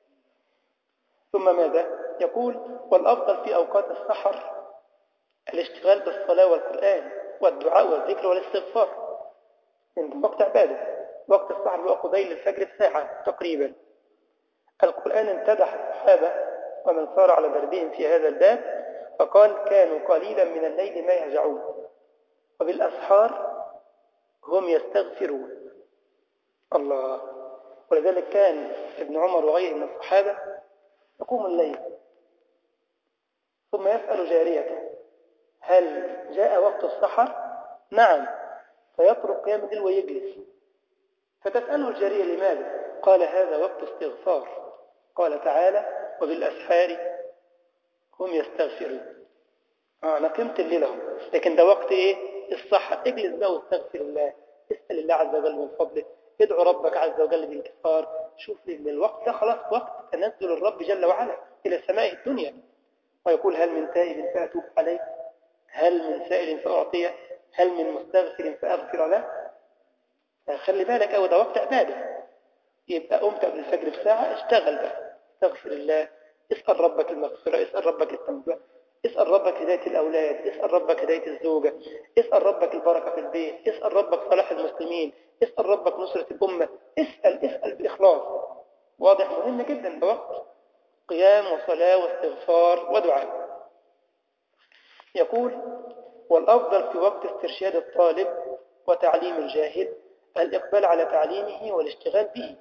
ثم ماذا؟ يقول والأفضل في أوقات السحر الاشتغال بالصلاة والقرآن والدعاء والذكر والاستغفار يعني وقت عبادة وقت السحر هو قبيل الفجر بساعة تقريبا القرآن امتدح الصحابة ومن صار على دربهم في هذا الباب فقال كانوا قليلا من الليل ما يهجعون وبالأسحار هم يستغفرون الله ولذلك كان ابن عمر وغيره من الصحابة يقوم الليل ثم يسأل جاريته هل جاء وقت السحر؟ نعم فيترك قيام الليل ويجلس فتسأله الجارية لماذا؟ قال هذا وقت استغفار قال تعالى وبالأسحار هم يستغفرون آه أنا قمت الليل اهو لكن ده وقت إيه؟ السحر اجلس بقى واستغفر الله اسأل الله عز وجل من فضله ادعو ربك عز وجل بانكسار شوف ان الوقت ده خلاص وقت تنزل الرب جل وعلا إلى سماء الدنيا ويقول هل من تائب فأتوب عليه هل من سائل فأعطيه هل من مستغفر فأغفر له خلي بالك أو ده وقت عبادة يبقى قمت قبل الفجر بساعة اشتغل بقى استغفر الله اسأل ربك المغفرة اسأل ربك التوبة اسأل ربك هداية الأولاد اسأل ربك هداية الزوجة اسأل ربك البركة في البيت اسأل ربك صلاح المسلمين اسأل ربك نصرة الأمة اسأل اسأل بإخلاص واضح مهم جدا ده وقت قيام وصلاة واستغفار ودعاء يقول والأفضل في وقت استرشاد الطالب وتعليم الجاهل الإقبال على تعليمه والاشتغال به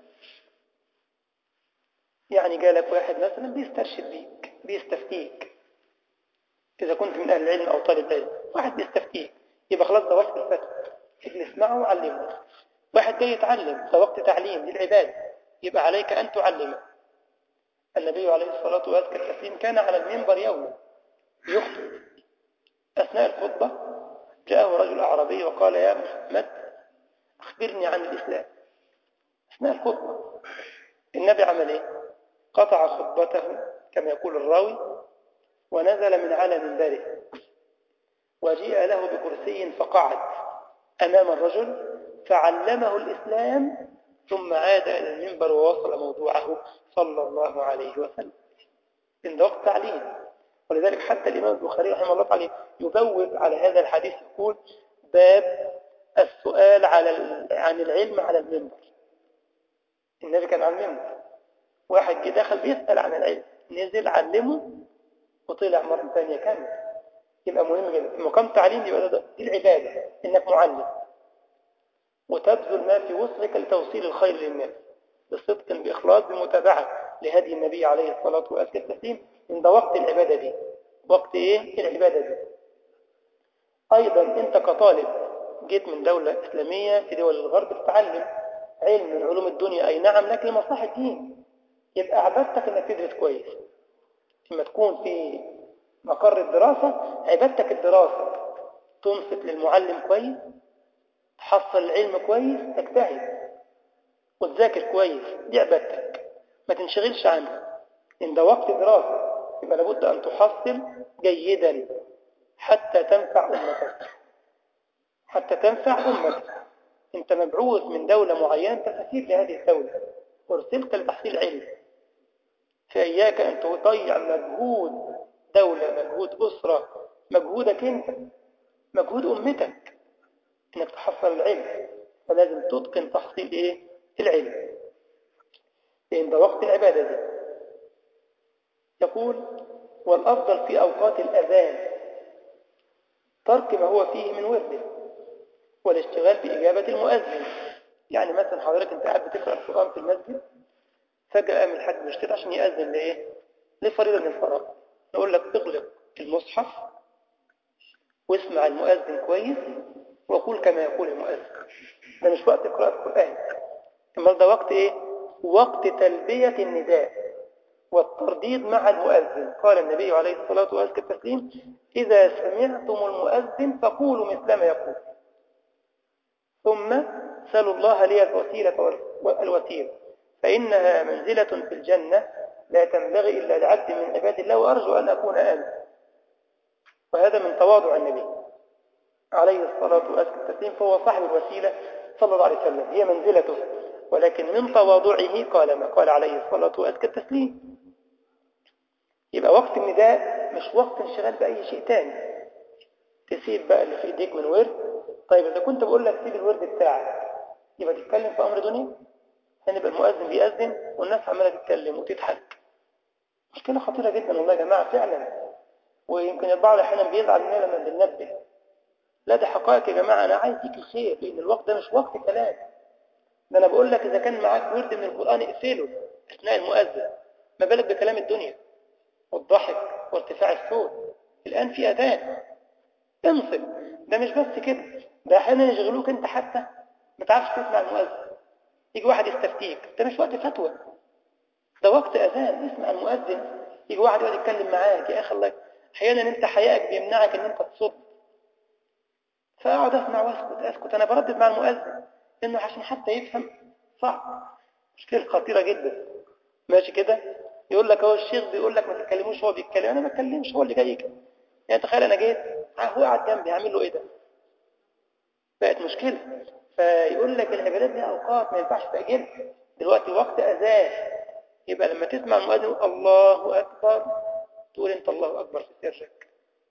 يعني جالك واحد مثلا بيسترشد بيك بيستفتيك إذا كنت من أهل العلم أو طالب علم واحد بيستفتيك يبقى خلاص ده وقت الفتوى اجلس معه وعلمه واحد جاي يتعلم ده وقت تعليم للعبادة يبقى عليك أن تعلمه النبي عليه الصلاة والسلام كان على المنبر يوما يخطب أثناء الخطبة جاءه رجل أعرابي وقال يا محمد أخبرني عن الإسلام أثناء الخطبة النبي عمل إيه؟ قطع خطبته كما يقول الراوي ونزل من على منبره وجيء له بكرسي فقعد أمام الرجل فعلمه الإسلام ثم عاد إلى المنبر ووصل موضوعه صلى الله عليه وسلم إن ده وقت تعليم ولذلك حتى الإمام البخاري رحمه الله تعالى يبوب على هذا الحديث يقول باب السؤال على عن العلم على المنبر النبي كان على المنبر واحد جه دخل بيسأل عن العلم نزل علمه وطلع مرة ثانية كامل يبقى مهم جدا مقام تعليم يبقى ده دي العبادة انك معلم وتبذل ما في وسعك لتوصيل الخير للناس بصدق بإخلاص بمتابعة لهدي النبي عليه الصلاة والسلام عند وقت العبادة دي وقت ايه العبادة دي ايضا انت كطالب جيت من دولة اسلامية في دول الغرب تتعلم علم من علوم الدنيا اي نعم لكن لمصلحة الدين يبقى عبادتك انك تدرس كويس لما تكون في مقر الدراسة عبادتك الدراسة تنصت للمعلم كويس تحصل العلم كويس تجتهد وتذاكر كويس دي عبادتك ما تنشغلش عنها إن ده وقت دراسة يبقى لابد أن تحصل جيدا حتى تنفع أمتك حتى تنفع أمتك أنت مبعوث من دولة معينة تسافير لهذه الدولة وارسلت لتحصيل علم فإياك أن تضيع مجهود دولة مجهود أسرة مجهودك أنت مجهود أمتك إنك تحصل العلم فلازم تتقن تحصيل إيه؟ العلم لأن ده وقت العبادة دي يقول والأفضل في أوقات الأذان ترك ما هو فيه من ورده والاشتغال بإجابة المؤذن يعني مثلا حضرتك أنت قاعد بتقرأ القرآن في المسجد فجأة قام الحاج مشتري عشان يأذن لإيه؟ لفريضة من الفرائض نقول لك اغلق المصحف واسمع المؤذن كويس وقول كما يقول المؤذن ده مش وقت قراءة القرآن امال ده وقت ايه وقت تلبية النداء والترديد مع المؤذن قال النبي عليه الصلاة والسلام إذا سمعتم المؤذن فقولوا مثل ما يقول ثم سلوا الله لي الوسيلة والوسيلة فإنها منزلة في الجنة لا تنبغي إلا لعبد من عباد الله وأرجو أن أكون آمن وهذا من تواضع النبي عليه الصلاة والسلام فهو صاحب الوسيلة صلى الله عليه وسلم هي منزلته ولكن من تواضعه قال ما قال عليه الصلاة والتسليم يبقى وقت النداء مش وقت انشغال بأي شيء تاني تسيب بقى اللي في ايديك من ورد طيب إذا كنت بقول لك سيب الورد بتاعك يبقى تتكلم في أمر دنيا هنبقى المؤذن بيأذن والناس عمالة تتكلم وتضحك مشكلة خطيرة جدا والله يا جماعة فعلا ويمكن البعض أحيانا بيزعل مننا لما بننبه لا ده حقائق يا جماعة أنا عايز فيك الخير لأن الوقت ده مش وقت كلام ده أنا بقول لك إذا كان معاك ورد من القرآن اقفله أثناء المؤذن ما بالك بكلام الدنيا والضحك وارتفاع الصوت الآن في أذان انصت ده مش بس كده ده أحيانا يشغلوك أنت حتى ما تعرفش تسمع المؤذن يجي واحد يستفتيك ده مش وقت فتوى ده وقت أذان اسمع المؤذن يجي واحد يقعد يتكلم معاك يا أخي الله أحيانا أنت حيائك بيمنعك أن أنت تصد فأقعد أسمع وأسكت أسكت أنا بردد مع المؤذن إنه عشان حتى يفهم صعب مشكلة خطيرة جدا ماشي كده يقول لك هو الشيخ بيقول لك ما تتكلموش هو بيتكلم أنا ما بتكلمش هو اللي جاي كده يعني تخيل أنا جيت هو قاعد جنبي هعمل له إيه ده بقت مشكلة فيقول لك العبادات دي أوقات ما ينفعش تأجلها دلوقتي وقت أذان يبقى لما تسمع المؤذن الله أكبر تقول أنت الله أكبر في سرك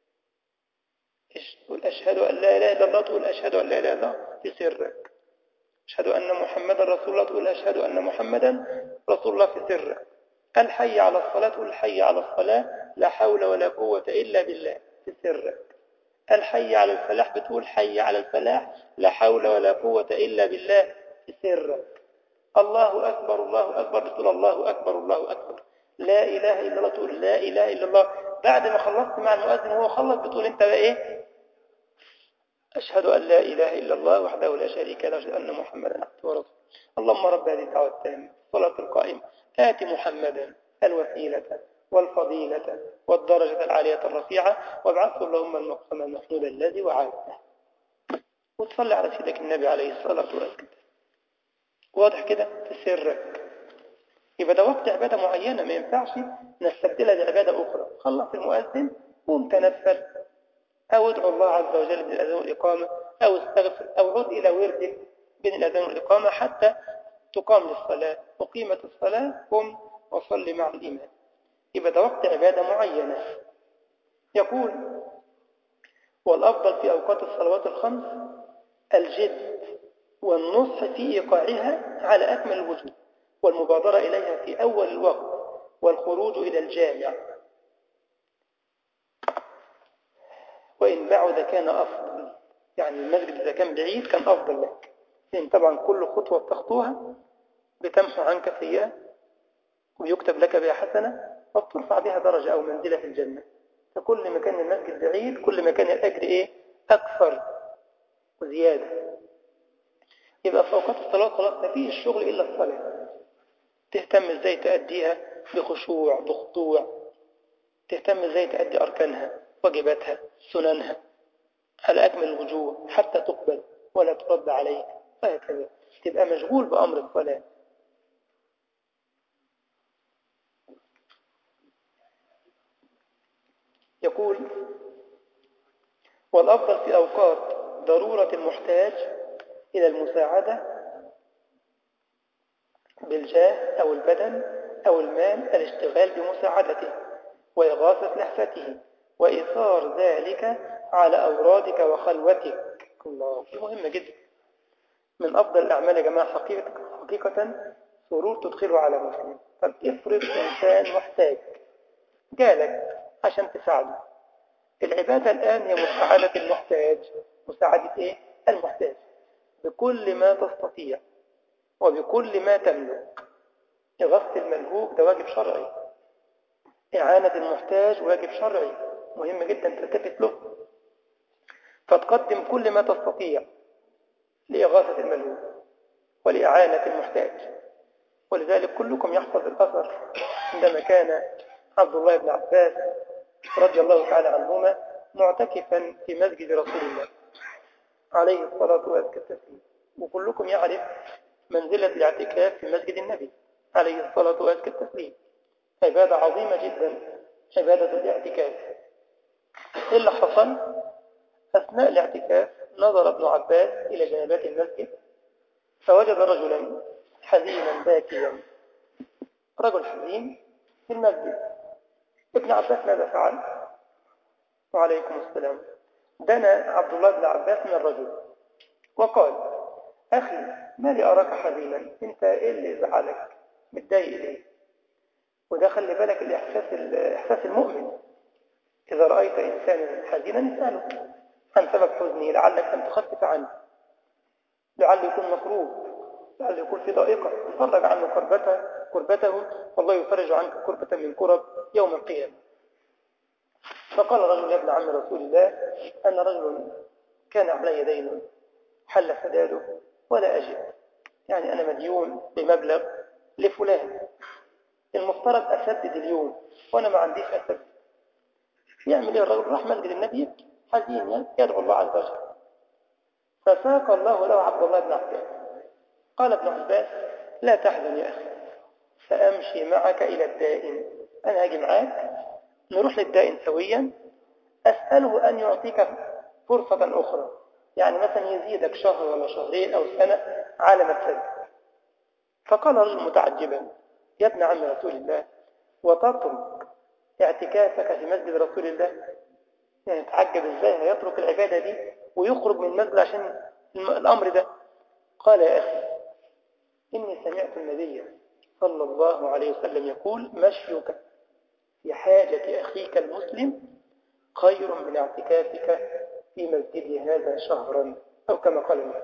تقول أشهد أن لا إله إلا الله تقول أشهد أن لا إله إلا الله في سرك أشهد أن محمدا رسول الله تقول أشهد أن محمدا رسول الله في سرك الحي على الصلاة تقول الحي على الصلاة لا حول ولا قوة إلا بالله في سرك الحي على الفلاح بتقول حي على الفلاح لا حول ولا قوة إلا بالله في سرك الله أكبر الله أكبر بتقول الله أكبر الله أكبر لا إله إلا الله تقول لا إله إلا الله بعد ما خلصت مع المؤذن وهو خلص بتقول أنت بقى إيه أشهد أن لا إله إلا الله وحده لا شريك له أشهد أن محمدا عبده ورسوله اللهم رب هذه الدعوة التامة الصلاة القائمة آت محمدا الوسيلة والفضيلة والدرجة العالية الرفيعة وابعثه اللهم المقسم المحمود الذي وعدته وتصلي على سيدك النبي عليه الصلاة والسلام واضح كده في سرك يبقى ده وقت عبادة معينة ما ينفعش نستبدلها بعبادة أخرى خلص المؤذن قوم تنفل أو ادعو الله عز وجل بالأذان والإقامة أو استغفر أو عد إلى وردك بين الأذان والإقامة حتى تقام للصلاة وقيمة الصلاة قم وصل مع الإمام يبقى ده وقت عبادة معينة يقول والأفضل في أوقات الصلوات الخمس الجد والنصح في إيقاعها على أكمل الوجوه والمبادرة إليها في أول الوقت والخروج إلى الجامع وإن بعد كان أفضل يعني المسجد إذا كان بعيد كان أفضل لك لأن طبعا كل خطوة تخطوها بتمحو عنك سيئة ويكتب لك بها حسنة وبترفع بها درجة أو منزلة في الجنة فكل ما كان المسجد بعيد كل ما كان الأجر إيه أكثر وزيادة يبقى في أوقات الصلاة خلاص ما فيش الشغل إلا الصلاة تهتم إزاي تأديها بخشوع بخضوع تهتم إزاي تأدي أركانها واجباتها سننها على أكمل الوجوه حتى تقبل ولا ترد عليك وهكذا تبقى مشغول بأمر الصلاة يقول والأفضل في أوقات ضرورة المحتاج إلى المساعدة بالجاه أو البدن أو المال الاشتغال بمساعدته وإغاثة لحفته وإثار ذلك على أورادك وخلوتك الله دي مهمة جدا من أفضل الأعمال يا جماعة حقيقة, حقيقة سرور تدخله على مسلم طب افرض إنسان محتاج جالك عشان تساعده العبادة الآن هي مساعدة المحتاج مساعدة إيه؟ المحتاج بكل ما تستطيع وبكل ما تملك إغاثة الملهوب ده واجب شرعي إعانة المحتاج واجب شرعي مهم جدا تلتفت له فتقدم كل ما تستطيع لإغاثة الملهوب ولإعانة المحتاج ولذلك كلكم يحفظ الأثر عندما كان عبد الله بن عباس رضي الله تعالى عنهما معتكفا في مسجد رسول الله عليه الصلاة والسلام وكلكم يعرف منزلة الاعتكاف في مسجد النبي عليه الصلاة والسلام عبادة عظيمة جدا عبادة الاعتكاف إيه اللي حصل أثناء الاعتكاف نظر ابن عباس إلى جنبات المسجد فوجد رجلا حزينا باكيا رجل حزين في المسجد ابن عباس ماذا فعل وعليكم السلام دنا عبد الله بن عباس من الرجل وقال أخي ما لي أراك حزينا أنت إيه اللي زعلك متضايق ليه وده خلي بالك الإحساس, الإحساس المؤمن إذا رأيت إنسانا حزينا اسأله عن سبب حزنه لعلك أن تخفف عنه لعله يكون مكروب لعله يكون في ضائقة تفرج عنه كربته كربته والله يفرج عنك كربة من كرب يوم القيامة فقال رجل يا ابن عم رسول الله أن رجل كان علي دين حل سداده ولا أجد يعني أنا مديون بمبلغ لفلان المفترض أسدد اليوم وأنا ما عنديش أسدد يعمل إيه الرجل راح مسجد النبي حزين يدعو الله عز وجل فساق الله له عبد الله بن عباس قال ابن عباس لا تحزن يا أخي سأمشي معك إلى الدائن أنا هاجي معاك نروح للدائن سويا أسأله أن يعطيك فرصة أخرى يعني مثلا يزيدك شهر ولا شهرين أو سنة على ما تسدد فقال رجل متعجبا يا ابن عم رسول الله وتترك اعتكافك في مسجد رسول الله يعني تعجب ازاي هيترك العبادة دي ويخرج من المسجد عشان الأمر ده قال يا أخي إني سمعت النبي صلى الله عليه وسلم يقول مشيك في حاجة أخيك المسلم خير من اعتكافك في مسجد هذا شهرا أو كما قال النبي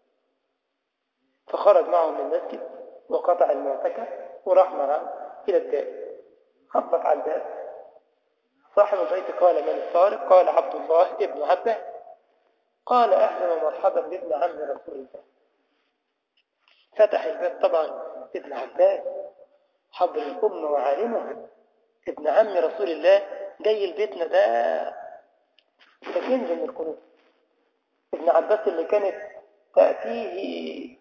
فخرج معه من المسجد وقطع المعتكف وراح معه إلى الدائم خبط على الباب صاحب البيت قال من الطارق قال عبد الله ابن عباس قال أهلا ومرحبا بابن عم رسول الله فتح الباب طبعا ابن عباس حضر الأمة وعالمها ابن عم رسول الله جاي لبيتنا ده ده كنز من الكنوز ابن عباس اللي كانت تأتيه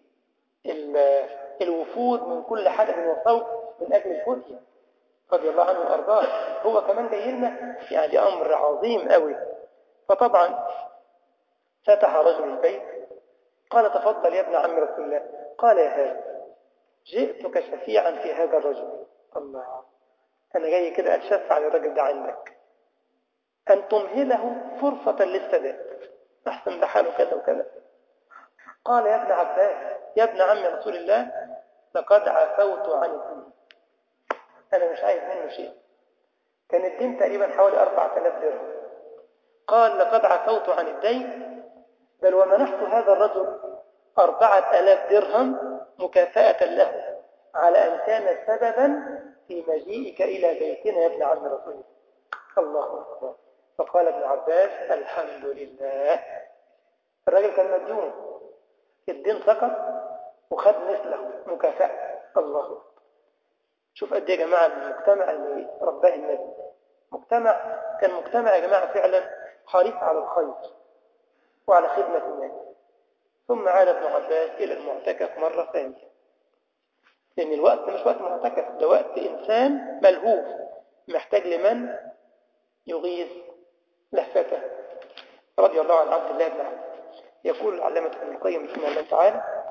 الوفود من كل حدث وصوت من أجل الفتية رضي الله عنه وأرضاه هو كمان جاي لنا يعني أمر عظيم قوي فطبعا فتح رجل البيت قال تفضل يا ابن عم رسول الله قال يا هذا جئتك شفيعا في هذا الرجل الله أنا جاي كده أتشفع للرجل ده عندك أن تمهله فرصة للسداد أحسن ده حاله كذا وكذا قال يا ابن عباس يا ابن عم رسول الله لقد عفوت عن الدين أنا مش عايز منه شيء كان الدين تقريبا حوالي 4000 درهم قال لقد عفوت عن الدين بل ومنحت هذا الرجل أربعة ألاف درهم مكافأة له على أن كان سببا في مجيئك إلى بيتنا يا ابن عم رسول الله الله أكبر فقال ابن عباس الحمد لله الراجل كان مديون الدين سقط وخد مثله مكافأة الله أكبر شوف قد ايه يا جماعة المجتمع اللي رباه النبي مجتمع كان مجتمع يا جماعة فعلا حريص على الخير وعلى خدمة الناس ثم عاد ابن عباس إلى المعتكف مرة ثانية لأن الوقت مش وقت معتكف ده وقت إنسان ملهوف محتاج لمن يغيث لهفته رضي الله عن عبد الله بن عباس يقول العلامة ابن القيم رحمه الله تعالى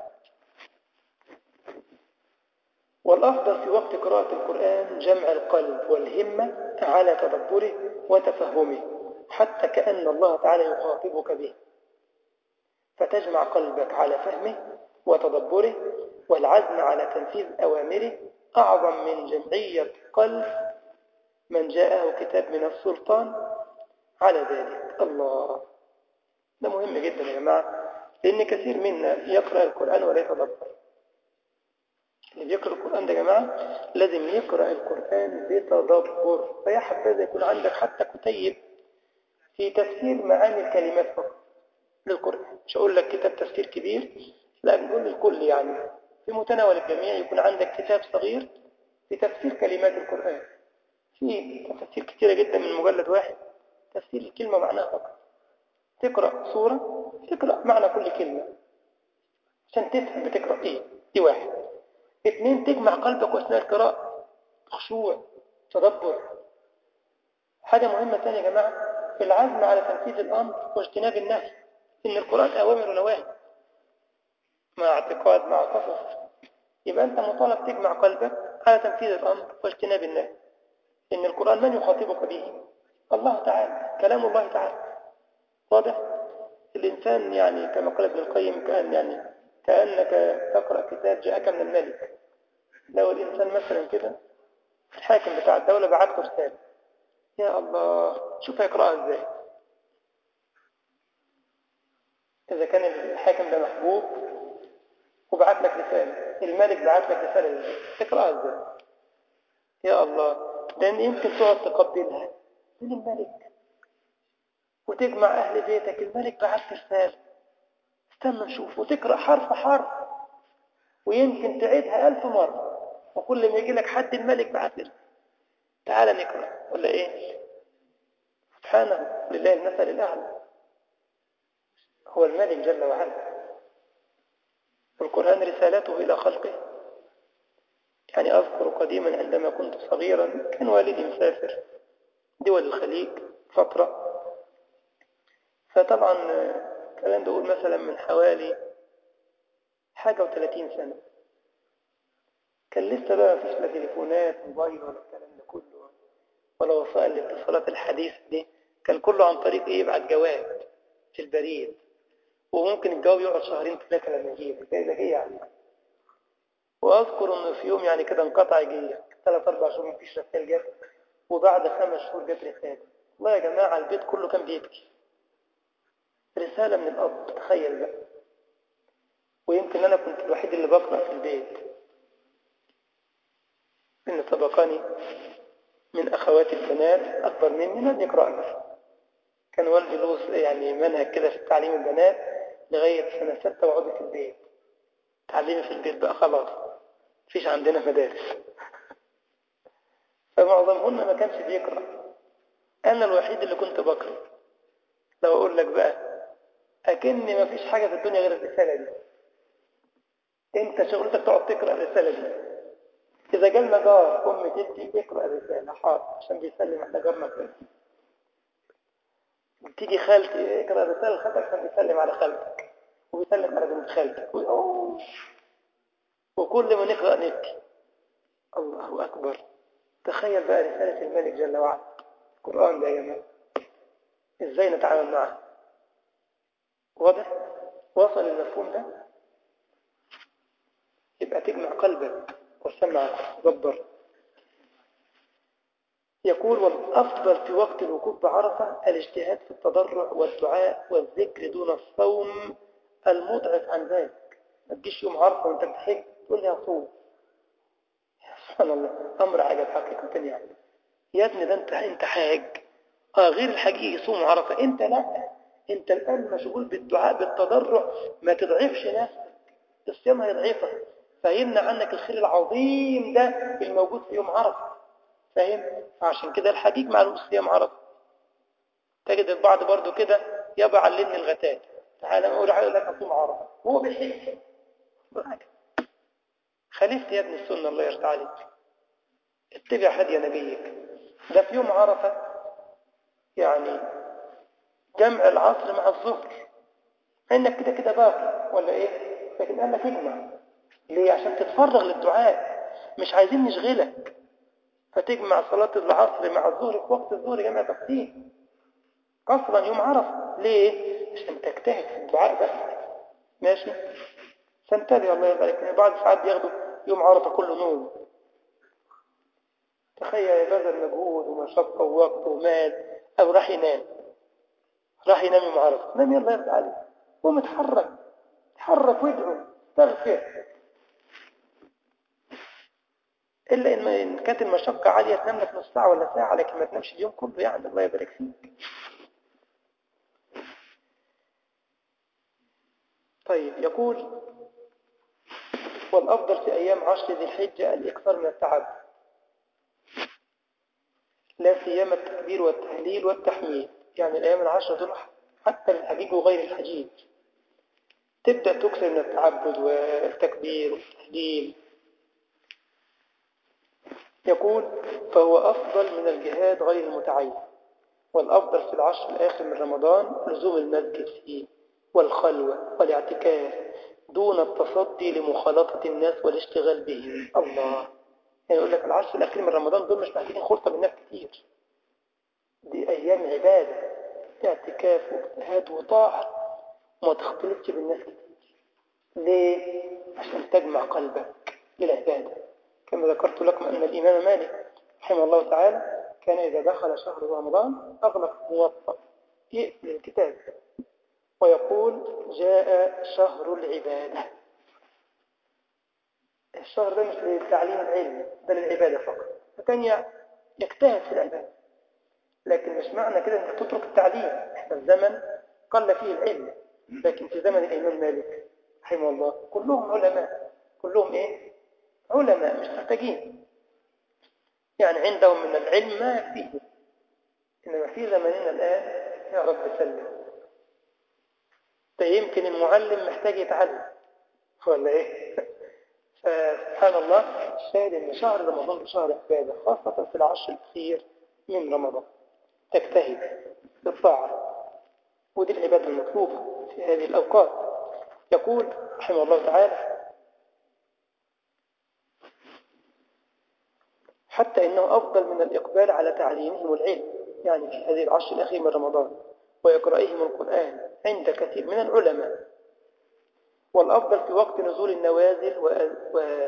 والأفضل في وقت قراءة القرآن جمع القلب والهمة على تدبره وتفهمه حتى كأن الله تعالى يخاطبك به فتجمع قلبك على فهمه وتدبره والعزم على تنفيذ أوامره أعظم من جمعية قلب من جاءه كتاب من السلطان على ذلك الله ده مهم جدا يا جماعة لأن كثير منا يقرأ القرآن ولا يتدبر اللي بيقرأ القرآن ده يا جماعة لازم يقرأ القرآن بتدبر فيا حبذا يكون عندك حتى كتيب في تفسير معاني الكلمات فقط للقرآن مش أقول لك كتاب تفسير كبير لا بنقول للكل يعني في متناول الجميع يكون عندك كتاب صغير في تفسير كلمات القرآن في تفسير كتيرة جدا من مجلد واحد تفسير الكلمة معناها فقط تقرأ سورة تقرأ معنى كل كلمة عشان تفهم بتقرأ ايه دي واحد اثنين تجمع قلبك واثناء القراءة خشوع تدبر حاجة مهمة ثانية يا جماعة العزم على تنفيذ الأمر واجتناب النهي إن القرآن أوامر ونواهي مع اعتقاد مع قصص يبقى أنت مطالب تجمع قلبك على تنفيذ الأمر واجتناب النهي إن القرآن من يخاطبك به الله تعالى كلام الله تعالى واضح الإنسان يعني كما قال ابن القيم كأن يعني كأنك تقرأ كتاب جاءك من الملك لو الإنسان مثلا كده الحاكم بتاع الدولة بعت له رسالة يا الله شوف هيقرأها ازاي إذا كان الحاكم ده محبوب وبعت لك رسالة الملك بعت لك رسالة ازاي تقرأها ازاي يا الله لأن يمكن تقعد تقبلها من الملك وتجمع أهل بيتك الملك بعت رسالة استنى نشوف وتقرأ حرف حرف ويمكن تعيدها ألف مرة وكل ما يجي لك حد الملك بعت لك تعال نقرأ ولا إيه سبحانه لله المثل الأعلى هو الملك جل وعلا والقرآن رسالته إلى خلقه يعني أذكر قديما عندما كنت صغيرا كان والدي مسافر دول الخليج فترة فطبعا الكلام ده أقول مثلا من حوالي حاجة وثلاثين سنة كان لسه بقى مفيش لا تليفونات موبايل ولا الكلام ده كله ولا وسائل الاتصالات الحديثة دي كان كله عن طريق ايه يبعت جواب في البريد وممكن الجواب يقعد شهرين ثلاثة لما يجيب زي ذكية يعني واذكر ان في يوم يعني كده انقطع يجي ثلاث اربع شهور مفيش رسائل جت وبعد خمس شهور جت رسالة والله يا جماعة البيت كله كان بيبكي رسالة من الأب تخيل بقى ويمكن أنا كنت الوحيد اللي بقرأ في البيت إن سبقني من أخواتي البنات أكبر مني من يقرأنا كان والدي له يعني منهج كده في تعليم البنات لغاية سنة ستة وعودي في البيت تعليمي في البيت بقى خلاص مفيش عندنا مدارس فمعظمهن ما كانش بيقرأ أنا الوحيد اللي كنت بقرأ لو أقول لك بقى أكني ما فيش حاجة في الدنيا غير الرسالة دي أنت شغلتك تقعد تقرأ الرسالة دي إذا جالنا جار أم تدي اقرأ الرسالة حاضر عشان بيسلم على جارنا كده تيجي خالتي اقرأ الرسالة لخالتك عشان بيسلم على خالتك وبيسلم على بنت خالتك وكل ما نقرأ نبكي الله أكبر تخيل بقى رسالة الملك جل وعلا القرآن ده يا جماعة إزاي نتعامل معه واضح وصل المفهوم ده يبقى تجمع قلبك وسمعك وتدبر يقول والأفضل في وقت الوقوف بعرفة الاجتهاد في التضرع والدعاء والذكر دون الصوم المضعف عن ذلك ما تجيش يوم عرفة وانت بتحج تقول لي أصوم سبحان الله أمر عجب حقيقة يعني يا ابني ده انت انت حاج اه غير الحقيقي يصوم عرفة انت لا انت الآن مشغول بالدعاء بالتضرع ما تضعفش نفسك الصيام هيضعفك فهمنا عنك الخير العظيم ده الموجود في يوم عرفة فاهم عشان كده الحقيق معلوم صيام عرفة تجد البعض برضو كده يابا علمني الغتات تعالى اقول لك اصوم عرفة هو بيحس خليفت يا ابن السنة الله يرضى عليك اتبع هدي نبيك ده في يوم عرفة يعني جمع العصر مع الظهر انك كده كده باقي ولا ايه لكن قال لك اجمع ليه عشان تتفرغ للدعاء مش عايزين نشغلك فتجمع صلاة العصر مع الظهر في وقت الظهر جمع تقديم قصرا يوم عرفة ليه عشان تجتهد في الدعاء بقى ماشي فانتبه الله يبارك لك بعض ساعات بياخدوا يوم عرفة كله نوم تخيل بذل مجهود ومشقة ووقت ومال أو راح ينام راح ينام يوم عرفة نام يلا يرجع عليه قوم اتحرك اتحرك وادعو استغفر إلا إن كانت المشقة عالية تنام لك نص ساعة ولا ساعة لكن ما تنامش اليوم كله يعني الله يبارك فيك طيب يقول والأفضل في أيام عشر ذي الحجة الإكثار من التعب لا سيما التكبير والتهليل والتحميد يعني الأيام العشرة دول حتى للحجيج وغير الحجيج تبدأ تكثر من التعبد والتكبير والتهليل يقول فهو أفضل من الجهاد غير المتعين والأفضل في العشر الآخر من رمضان لزوم المسجد فيه والخلوة والاعتكاف دون التصدي لمخالطة الناس والاشتغال بهم الله يعني يقول لك العشر الأخير من رمضان دول مش محتاجين خلطة بالناس كتير دي أيام عبادة اعتكاف واجتهاد وطاعة وما تختلطش بالناس كتير ليه؟ عشان تجمع قلبك للعبادة كما ذكرت لكم أن الإمام مالك رحمه الله تعالى كان إذا دخل شهر رمضان أغلق موطأ يقفل الكتاب ويقول جاء شهر العبادة الشهر ده مش للتعليم العلمي ده للعبادة فقط فكان يجتهد في العبادة لكن مش معنى كده انك تترك التعليم احنا الزمن قل فيه العلم لكن في زمن الإمام مالك رحمه الله كلهم علماء كلهم ايه علماء مش محتاجين يعني عندهم من العلم ما يكفيه إنما في زمننا الآن يا رب سلم فيمكن المعلم محتاج يتعلم ولا ايه فسبحان الله الشاهد ان شهر رمضان شهر عباده خاصه في العشر الاخير من رمضان تجتهد في الطاعه ودي العباده المطلوبه في هذه الاوقات يقول رحمه الله تعالى حتى انه افضل من الاقبال على تعليمهم العلم يعني في هذه العشر الاخير من رمضان وإقرائهم القرآن عند كثير من العلماء والأفضل في وقت نزول النوازل و... و...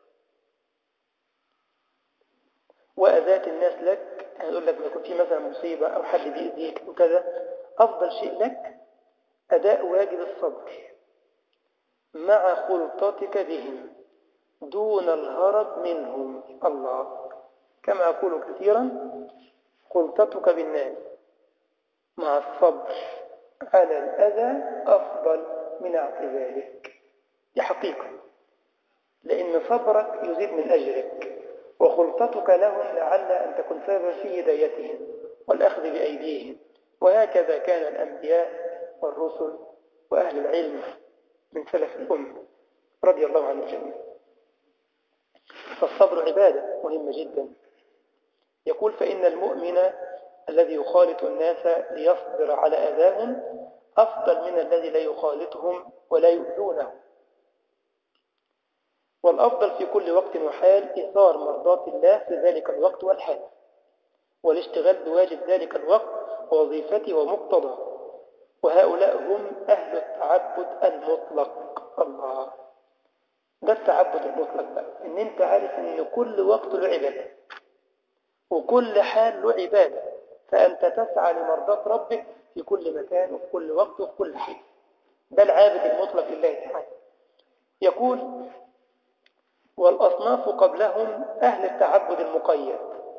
وأذات الناس لك يقول لك يكون في مثلا مصيبة أو حد بيأذيك وكذا أفضل شيء لك أداء واجب الصبر مع خلطتك بهم دون الهرب منهم الله كما أقول كثيرا خلطتك بالناس مع الصبر على الأذى أفضل من اعتزالك دي حقيقة لأن صبرك يزيد من أجرك وخلطتك لهم لعل أن تكون سببا في هدايتهم والأخذ بأيديهم وهكذا كان الأنبياء والرسل وأهل العلم من سلف الأمة رضي الله عن الجميع فالصبر عبادة مهمة جدا يقول فإن المؤمن الذي يخالط الناس ليصبر على أذاهم أفضل من الذي لا يخالطهم ولا يؤذونه والأفضل في كل وقت وحال إثار مرضات الله في ذلك الوقت والحال والاشتغال بواجب ذلك الوقت ووظيفته ومقتضى وهؤلاء هم أهل التعبد المطلق الله ده التعبد المطلق بقى ان انت عارف ان كل وقت له عبادة وكل حال له عبادة فأنت تسعى لمرضاة ربك في كل مكان وفي كل وقت وفي كل حين ده العابد المطلق لله تعالى يقول والأصناف قبلهم أهل التعبد المقيد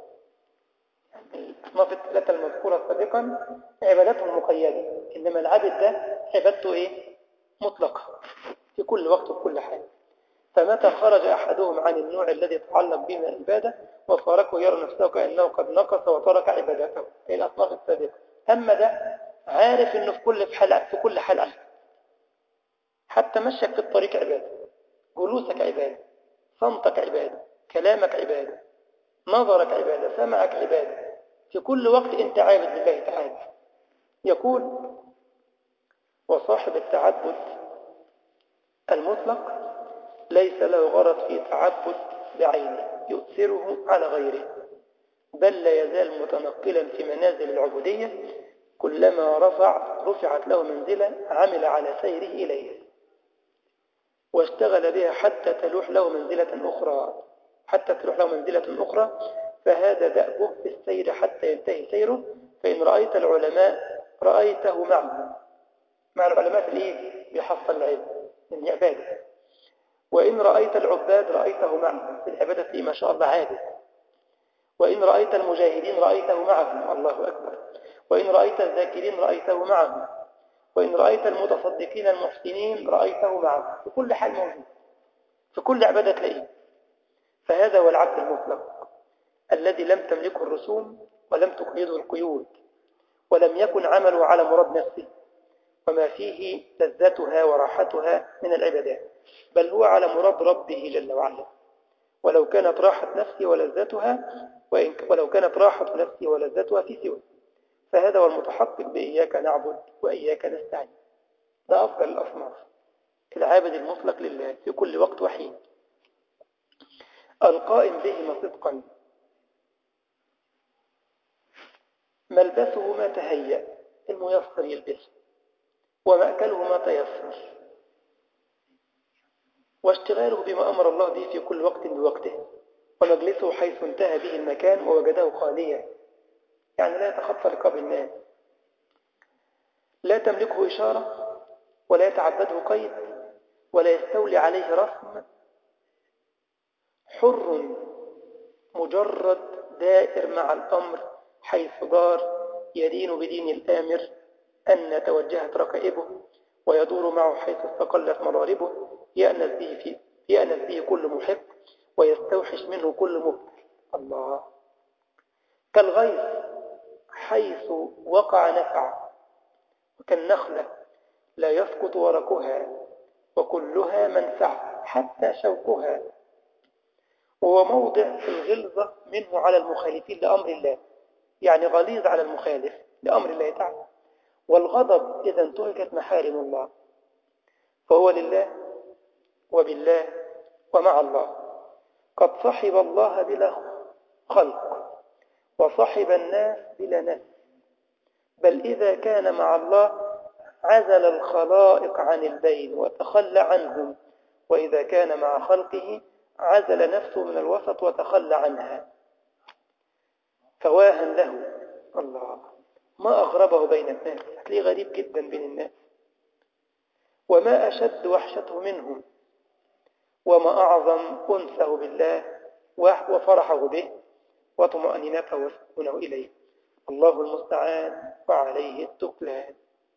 الأصناف الثلاثة المذكورة سابقا عبادتهم مقيدة إنما العبد ده عبادته إيه؟ مطلقة في كل وقت وفي كل حال فمتى خرج أحدهم عن النوع الذي يتعلق به من العبادة وفارقه يرى نفسه كأنه قد نقص وترك عبادته أي الأصناف السابقة أما ده عارف أنه في كل في حال في كل حال عبادة حتى مشيك في الطريق عبادة جلوسك عبادة صمتك عبادة كلامك عبادة نظرك عبادة سمعك عبادة في كل وقت أنت عابد لله تعالى يقول وصاحب التعبد المطلق ليس له غرض في تعبد بعينه يؤثره على غيره بل لا يزال متنقلا في منازل العبودية كلما رفع رفعت له منزلة عمل على سيره إليها واشتغل بها حتى تلوح له منزلة أخرى حتى تلوح له منزلة أخرى فهذا دأبه في السير حتى ينتهي سيره فإن رأيت العلماء رأيته معهم مع العلماء في الإيه بيحصل العلم من عباده وإن رأيت العباد رأيته معهم في العبادة في ما شاء الله عابد وإن رأيت المجاهدين رأيته معهم الله أكبر وإن رأيت الذاكرين رأيته معهم وإن رأيت المتصدقين المحسنين رأيته معهم في كل حال موجود في كل عبادة تلاقيه فهذا هو العبد المطلق الذي لم تملكه الرسوم ولم تقيده القيود ولم يكن عمله على مراد نفسه وما فيه لذتها وراحتها من العبادات بل هو على مراد ربه جل وعلا ولو كانت راحة نفسي ولذتها وإن ولو كانت راحة نفسي ولذتها في سوى فهذا هو المتحقق بإياك نعبد وإياك نستعين ده أفضل الأصناف العابد المطلق لله في كل وقت وحين القائم بهما صدقا ملبسه ما تهيأ الميسر يلبسه ومأكله ما تيسر واشتغاله بما أمر الله به في كل وقت بوقته ومجلسه حيث انتهى به المكان ووجده خاليا يعني لا يتخطى رقاب الناس لا تملكه إشارة ولا يتعبده قيد ولا يستولي عليه رسم حر مجرد دائر مع الأمر حيث دار يدين بدين الآمر أن توجهت ركائبه ويدور معه حيث استقلت مراربه يأنس به, في يأنس به كل محب ويستوحش منه كل مبتل الله كالغيث حيث وقع نفع وكالنخلة لا يسقط ورقها وكلها منفعة حتى شوكها وهو موضع الغلظة منه على المخالفين لأمر الله يعني غليظ على المخالف لأمر الله تعالى والغضب إذا انتهكت محارم الله فهو لله وبالله ومع الله قد صحب الله بلا خلق وصحب الناس بلا نفس بل إذا كان مع الله عزل الخلائق عن البين وتخلى عنهم وإذا كان مع خلقه عزل نفسه من الوسط وتخلى عنها فواها له الله ما أغربه بين الناس هتلاقيه غريب جدا بين الناس وما أشد وحشته منهم وما أعظم أنسه بالله وفرحه به وطمأنينته وسكونه إليه الله المستعان وعليه التكلان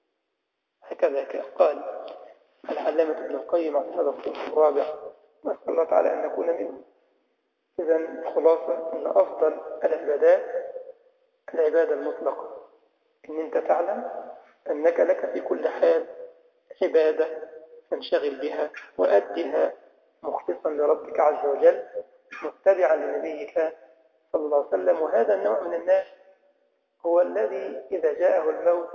هكذا قال العلامة ابن القيم عن هذا الصنف الرابع نسأل الله تعالى أن نكون منه إذا خلاصة أن أفضل العبادات العبادة المطلقة إن أنت تعلم أنك لك في كل حال عبادة تنشغل بها وأدها مخلصا لربك عز وجل متبعا لنبيك صلى الله عليه وسلم وهذا النوع من الناس هو الذي إذا جاءه الموت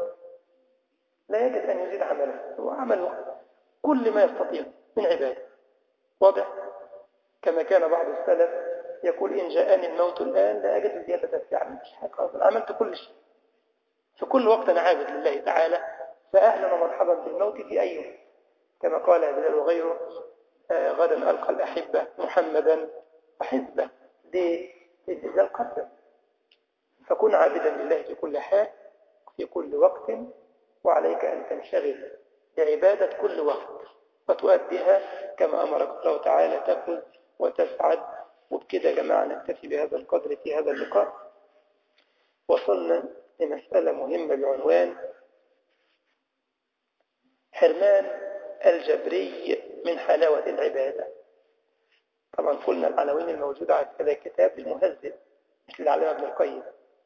لا يجد أن يزيد عمله هو عمل كل ما يستطيع من عباده واضح كما كان بعض السلف يقول إن جاءني الموت الآن لا أجد زيادة في عمل عملت كل شيء في كل وقت أنا عابد لله تعالى فأهلا ومرحبا بالموت في أي يوم كما قال بلال وغيره آه، غدا ألقى الأحبة محمدا وحزبه دي ده القدر فكن عابدا لله في كل حال في كل وقت وعليك أن تنشغل بعبادة كل وقت وتؤديها كما أمرك الله تعالى تفوز وتسعد وبكده يا جماعة نكتفي بهذا القدر في هذا اللقاء وصلنا لمسألة مهمة بعنوان حرمان الجبري من حلاوة العبادة طبعا قلنا العناوين الموجودة على هذا الكتاب المهذب مثل العلامة ابن القيم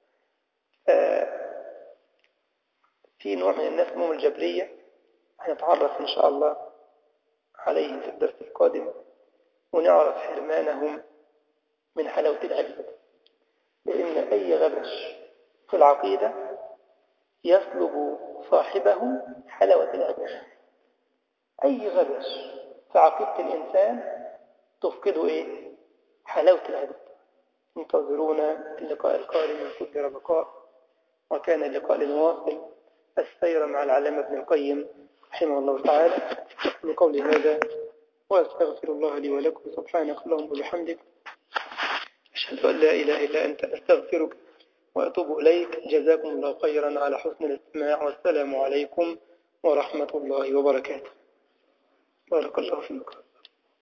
في نوع من الناس اسمهم الجبرية هنتعرف إن شاء الله عليهم في الدرس القادم ونعرف حرمانهم من حلاوة العبادة لأن أي غبش في العقيدة يسلب صاحبه حلاوة العبادة أي غبش في عقيدة الإنسان تفقده إيه؟ حلاوة العبادة انتظرونا اللقاء القادم من قدر بقاء وكان اللقاء للواصل السير مع العلامة ابن القيم رحمه الله تعالى بقول هذا وأستغفر الله لي ولكم سبحانك اللهم وبحمدك أشهد أن لا إله إلا أنت أستغفرك وأتوب إليك جزاكم الله خيرا على حسن الاستماع والسلام عليكم ورحمة الله وبركاته بارك الله فيكم